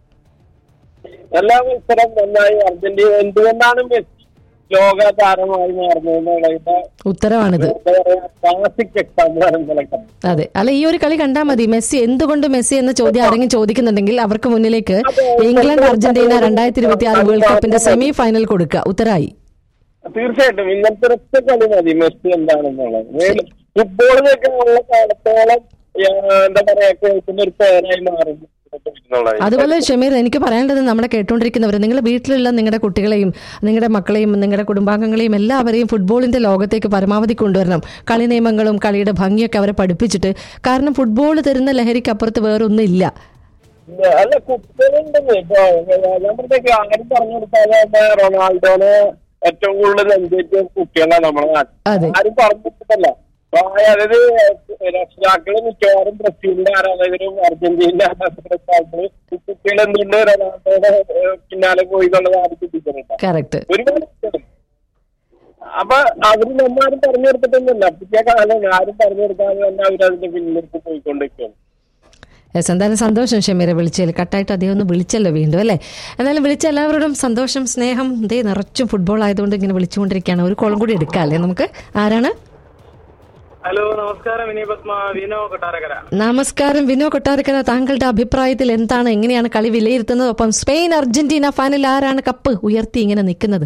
എല്ലാ മത്സരം നന്നായി അർജന്റീന എന്തുകൊണ്ടാണ് മെസ്സി ലോക താരമായി മാറുന്നത് ഉത്തരവാണിത് എന്താ പറയാ ക്ലാസിക് എക്സാമ്പിൾ ആണ് ഇന്നലെ കണ്ടത് അതെ അല്ല ഈ ഒരു കളി കണ്ടാൽ മതി മെസ്സി എന്തുകൊണ്ട് മെസ്സി എന്ന ചോദ്യം ആരെങ്കിലും ചോദിക്കുന്നുണ്ടെങ്കിൽ അവർക്ക് മുന്നിലേക്ക് ഇംഗ്ലണ്ട് അർജന്റീന രണ്ടായിരത്തി ഇരുപത്തി ആറ് വേൾഡ് കപ്പിന്റെ സെമി ഫൈനൽ കൊടുക്കുക ഉത്തരായി തീർച്ചയായിട്ടും ഇന്നത്തെ ഒരൊറ്റ കളി മതി മെസ്സി എന്താണെന്നുള്ളത് ഫുട്ബോളിലൊക്കെ ഉള്ള കാലത്തോളം ആ, എന്താ പറയാ കേൾക്കുന്ന ഒരു പേരായി മാറുന്നു എന്നുള്ളത്. അതുപോലെ ഷമീർ എനിക്ക് പറയാനുള്ളത് നമ്മളെ കേട്ടുകൊണ്ടിരിക്കുന്നവർ നിങ്ങളുടെ വീട്ടിലുള്ള നിങ്ങളുടെ കുട്ടികളെയും നിങ്ങളുടെ മക്കളെയും നിങ്ങളുടെ കുടുംബാംഗങ്ങളെയും എല്ലാവരെയും ഫുട്ബോളിന്റെ ലോകത്തേക്ക് പരമാവധി കൊണ്ടുവരണം കളി നിയമങ്ങളും കളിയുടെ ഭംഗിയൊക്കെ അവരെ പഠിപ്പിച്ചിട്ട് കാരണം ഫുട്ബോൾ തരുന്ന ലഹരിക്കപ്പുറത്ത് വേറൊന്നും ഇല്ല അല്ല കുട്ടികളുണ്ടെന്ന് ഇപ്പൊ ഞാൻ പറഞ്ഞേക്ക് ആരും പറഞ്ഞു കൊടുത്താലും റൊണാൾഡോനെ ഏറ്റവും കൂടുതൽ എൻജോയ് ചെയ്ത കുട്ടികളാണ് നമ്മുടെ അതെ. നാട്ടിൽ ആരും പറഞ്ഞിട്ടില്ല അപ്പൊ അതായത് രക്ഷിതാക്കള് മിക്കവാറും ബ്രസീലിന്റെ ആരാധകരും അർജന്റീനയുടെ ആരാധകരും ഈ കുട്ടികൾ എന്തുകൊണ്ട് റൊണാൾഡോയുടെ ഏഹ്, പിന്നാലെ പോയി എന്നുള്ളത് ആരും ചിന്തിക്കുന്നില്ല കറക്റ്റ് ഒരുപാട് കുട്ടികൾ. അപ്പൊ അവര് നമ്മാരും പറഞ്ഞു കൊടുത്തിട്ടൊന്നുമില്ല പുതിയ കാലം ആരും പറഞ്ഞു കൊടുക്കാതെ തന്നെ അവരതിന്റെ പിന്നിലേക്ക് പോയിക്കൊണ്ടിരിക്കുകയാണ് യെസ് എന്തായാലും സന്തോഷം ഷമീറെ വിളിച്ചതിൽ കട്ടായിട്ട് അദ്ദേഹം ഒന്ന് വിളിച്ചല്ലോ വീണ്ടും അല്ലേ എന്തായാലും വിളിച്ച എല്ലാവരോടും സന്തോഷം സ്നേഹം ദേ നിറച്ചും ഫുട്ബോൾ ആയതുകൊണ്ട് ഇങ്ങനെ വിളിച്ചുകൊണ്ടിരിക്കുകയാണ് ഒരു കോളം കൂടി എടുക്കാം അല്ലേ നമുക്ക് ആരാണ് ഹലോ നമസ്കാരം വിനീ പത്മ വിനോ കൊട്ടാരക്കര നമസ്കാരം വിനോ കൊട്ടാരക്കര താങ്കളുടെ അഭിപ്രായത്തിൽ എന്താണ് എങ്ങനെയാണ് കളി വിലയിരുത്തുന്നത് ഒപ്പം സ്പെയിൻ അർജന്റീന ഫൈനൽ ആരാണ് കപ്പ് ഉയർത്തി ഇങ്ങനെ നിൽക്കുന്നത്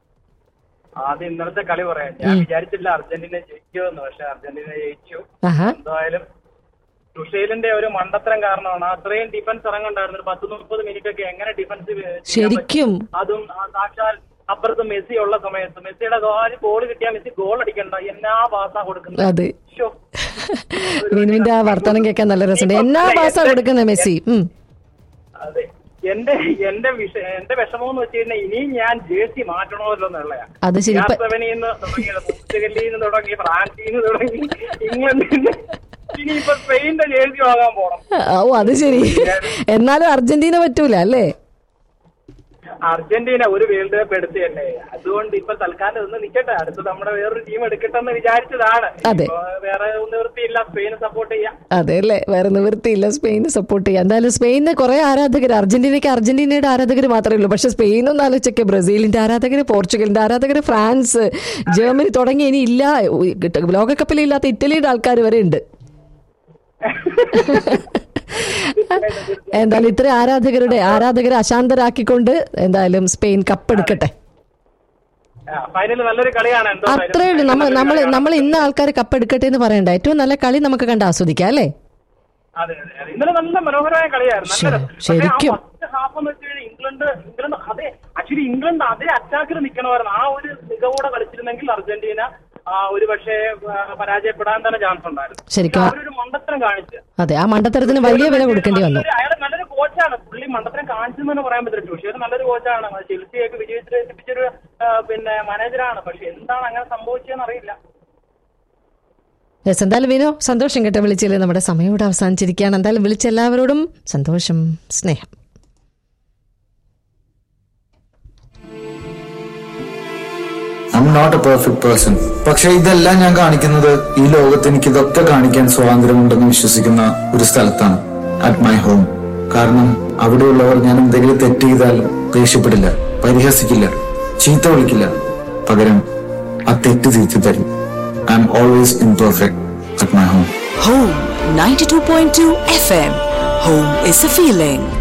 ആദ്യം ഇന്നലത്തെ കളി പറയാം ഞാൻ വിചാരിച്ചില്ല അർജന്റീന ജയിക്കുമെന്ന് പക്ഷെ അർജന്റീന ജയിച്ചു ആഹാ എന്തായാലും സുഷേലിന്റെ ഒരു മണ്ടത്തരം കാരണമാണ് അത്രയും ഡിഫൻസ് ഇറങ്ങണ്ടായിരുന്നു ഒരു പത്ത് മുപ്പത് മിനിറ്റ് ഒക്കെ എങ്ങനെ ഡിഫൻസ് ശരിക്കും അതും ആ സാക്ഷാൽ അപ്പുറത്ത് മെസ്സി ഉള്ള സമയത്ത് മെസ്സിയുടെ കാല് ഗോൾ കിട്ടിയാൽ മെസ്സി ഗോൾ അടിക്കണ്ട എന്നാ പാസാ കൊടുക്കുന്നത് അതെ ശ്ശോ. വിനുവിന്റെ ആ വർത്തമാനം കേൾക്കാൻ നല്ല രസമുണ്ട് എന്നാ പാസാ കൊടുക്കുന്നത് മെസ്സി ഉം. അതെ എന്റെ എന്റെ വിഷ എന്റെ വിഷമം എന്ന് വെച്ച് കഴിഞ്ഞാൽ ഇനിയും ഞാൻ ജേഴ്സി മാറ്റണമല്ലോ എന്നുള്ളയാ അത് ശരി ഇപ്പൊ- ജാസവനിൽ നിന്ന് തുടങ്ങിയത് പോർച്ചുഗലിൽ നിന്ന് തുടങ്ങി ഫ്രാൻസിൽ നിന്ന് തുടങ്ങി ഇംഗ്ലണ്ടിൽ നിന്ന് ഇനിയിപ്പോ സ്പെയിന്റെ ജേഴ്സി വാങ്ങാൻ പോണം ഓ അത് ശരി എന്നാലും അർജന്റീന പറ്റൂല അല്ലേ അർജന്റീന ഒരു വേൾഡ് കപ്പ് എടുത്തതല്ലേ അതുകൊണ്ട് ഇപ്പൊ തൽക്കാലം ഒന്ന് നിൽക്കട്ടെ അടുത്ത് നമ്മുടെ വേറൊരു ടീം എടുക്കട്ടെ എന്ന് വിചാരിച്ചതാണ് അതെ. ഇപ്പൊ വേറെ നിവൃത്തിയില്ല സ്പെയിനെ സപ്പോർട്ട് ചെയ്യാം അതെ അല്ലേ വേറെ നിവൃത്തിയില്ല സ്പെയിന് സപ്പോർട്ട് ചെയ്യാം എന്തായാലും സ്പെയിനിന് കുറെ ആരാധകർ അർജന്റീനയ്ക്ക് അർജന്റീനയുടെ ആരാധകർ മാത്രമേ ഉള്ളൂ പക്ഷെ സ്പെയിനൊന്നും ആലോചിച്ചൊക്കെ ബ്രസീലിന്റെ ആരാധകർ പോർച്ചുഗലിന്റെ ആരാധകർ ഫ്രാൻസ് ജർമ്മനി തുടങ്ങി ഇനി ഇല്ല ഉ- ലോകകപ്പിൽ ഇല്ലാത്ത ഇറ്റലിയുടെ ആൾക്കാർ വരെ ഉണ്ട് എന്തായാലും ഇത്ര ആരാധകരുടെ ആരാധകരെ അശാന്തരാക്കിക്കൊണ്ട് എന്തായാലും സ്പെയിൻ കപ്പെടുക്കട്ടെ ഫൈനൽ നല്ലൊരു കളിയാണ് എന്തോ അത്രേ ഉള്ളൂ നമ്മൾ നമ്മൾ നമ്മൾ ഇന്ന ആൾക്കാർ കപ്പെടുക്കട്ടെ എന്ന് പറയണ്ട ഏറ്റവും നല്ല കളി നമുക്ക് കണ്ട് ആസ്വദിക്കാം അല്ലേ അതെ അതെ അതെ. ഇന്നലെ നല്ല മനോഹരമായ കളിയായിരുന്നു നല്ല ശരി, രസം. പക്ഷേ ആ ശരിക്കും. ഫസ്റ്റ് ഹാഫ് എന്ന് വെച്ച് കഴിഞ്ഞാൽ ഇംഗ്ലണ്ട് ഇംഗ്ലണ്ട് അതേ ആക്ച്വലി ഇംഗ്ലണ്ട് അതേ അറ്റാക്കിൽ നിൽക്കണമായിരുന്നു ആ ഒരു മികവോടെ കളിച്ചിരുന്നെങ്കിൽ അർജന്റീന ഒരു പക്ഷേ പരാജയപ്പെടാൻ തന്നെ ചാൻസ് ഉണ്ടായിരുന്നു ശരിക്കും ആ- അവരൊരു മണ്ടത്തരം കാണിച്ചു അതെ ആ മണ്ടത്തരത്തിന് വലിയ വില കൊടുക്കേണ്ടി വന്നു അയാൾ നല്ലൊരു കോച്ചാണ് പുള്ളി മണ്ടത്തരം കാണിച്ചെന്ന് തന്നെ പറയാൻ പറ്റില്ല പക്ഷേ ഒരു നല്ലൊരു കോച്ചാണ് ചെൽസിയൊക്കെ വിജയിച്ചിട്ടൊരു പിന്നെ മാനേജറാണ് പക്ഷെ എന്താണ് അങ്ങനെ സംഭവിച്ചതെന്ന് അറിയില്ല യെസ് എന്തായാലും വിനോ സന്തോഷം കേട്ടോ വിളിച്ചതിൽ നമ്മുടെ സമയം ഇവിടെ അവസാനിച്ചിരിക്കുകയാണ് എന്തായാലും വിളിച്ച എല്ലാവരോടും സന്തോഷം സ്നേഹം I am not a perfect person പക്ഷെ ഇതെല്ലാം ഞാൻ കാണിക്കുന്നത് ഈ ലോകത്ത് എനിക്ക് ഇതൊക്കെ കാണിക്കാൻ സ്വാതന്ത്ര്യമുണ്ടെന്ന് വിശ്വസിക്കുന്ന ഒരു സ്ഥലത്താണ് അറ്റ് മൈ ഹോം കാരണം അവിടെയുള്ളവർ ഞാൻ എന്തെങ്കിലും തെറ്റ് ചെയ്താൽ ദേഷ്യപ്പെടില്ല പരിഹസിക്കില്ല ചീത്ത വിളിക്കില്ല പകരം ആ തെറ്റ് തിരിച്ചു തരും I am always imperfect at my home Home 92.2 FM. Home is a feeling.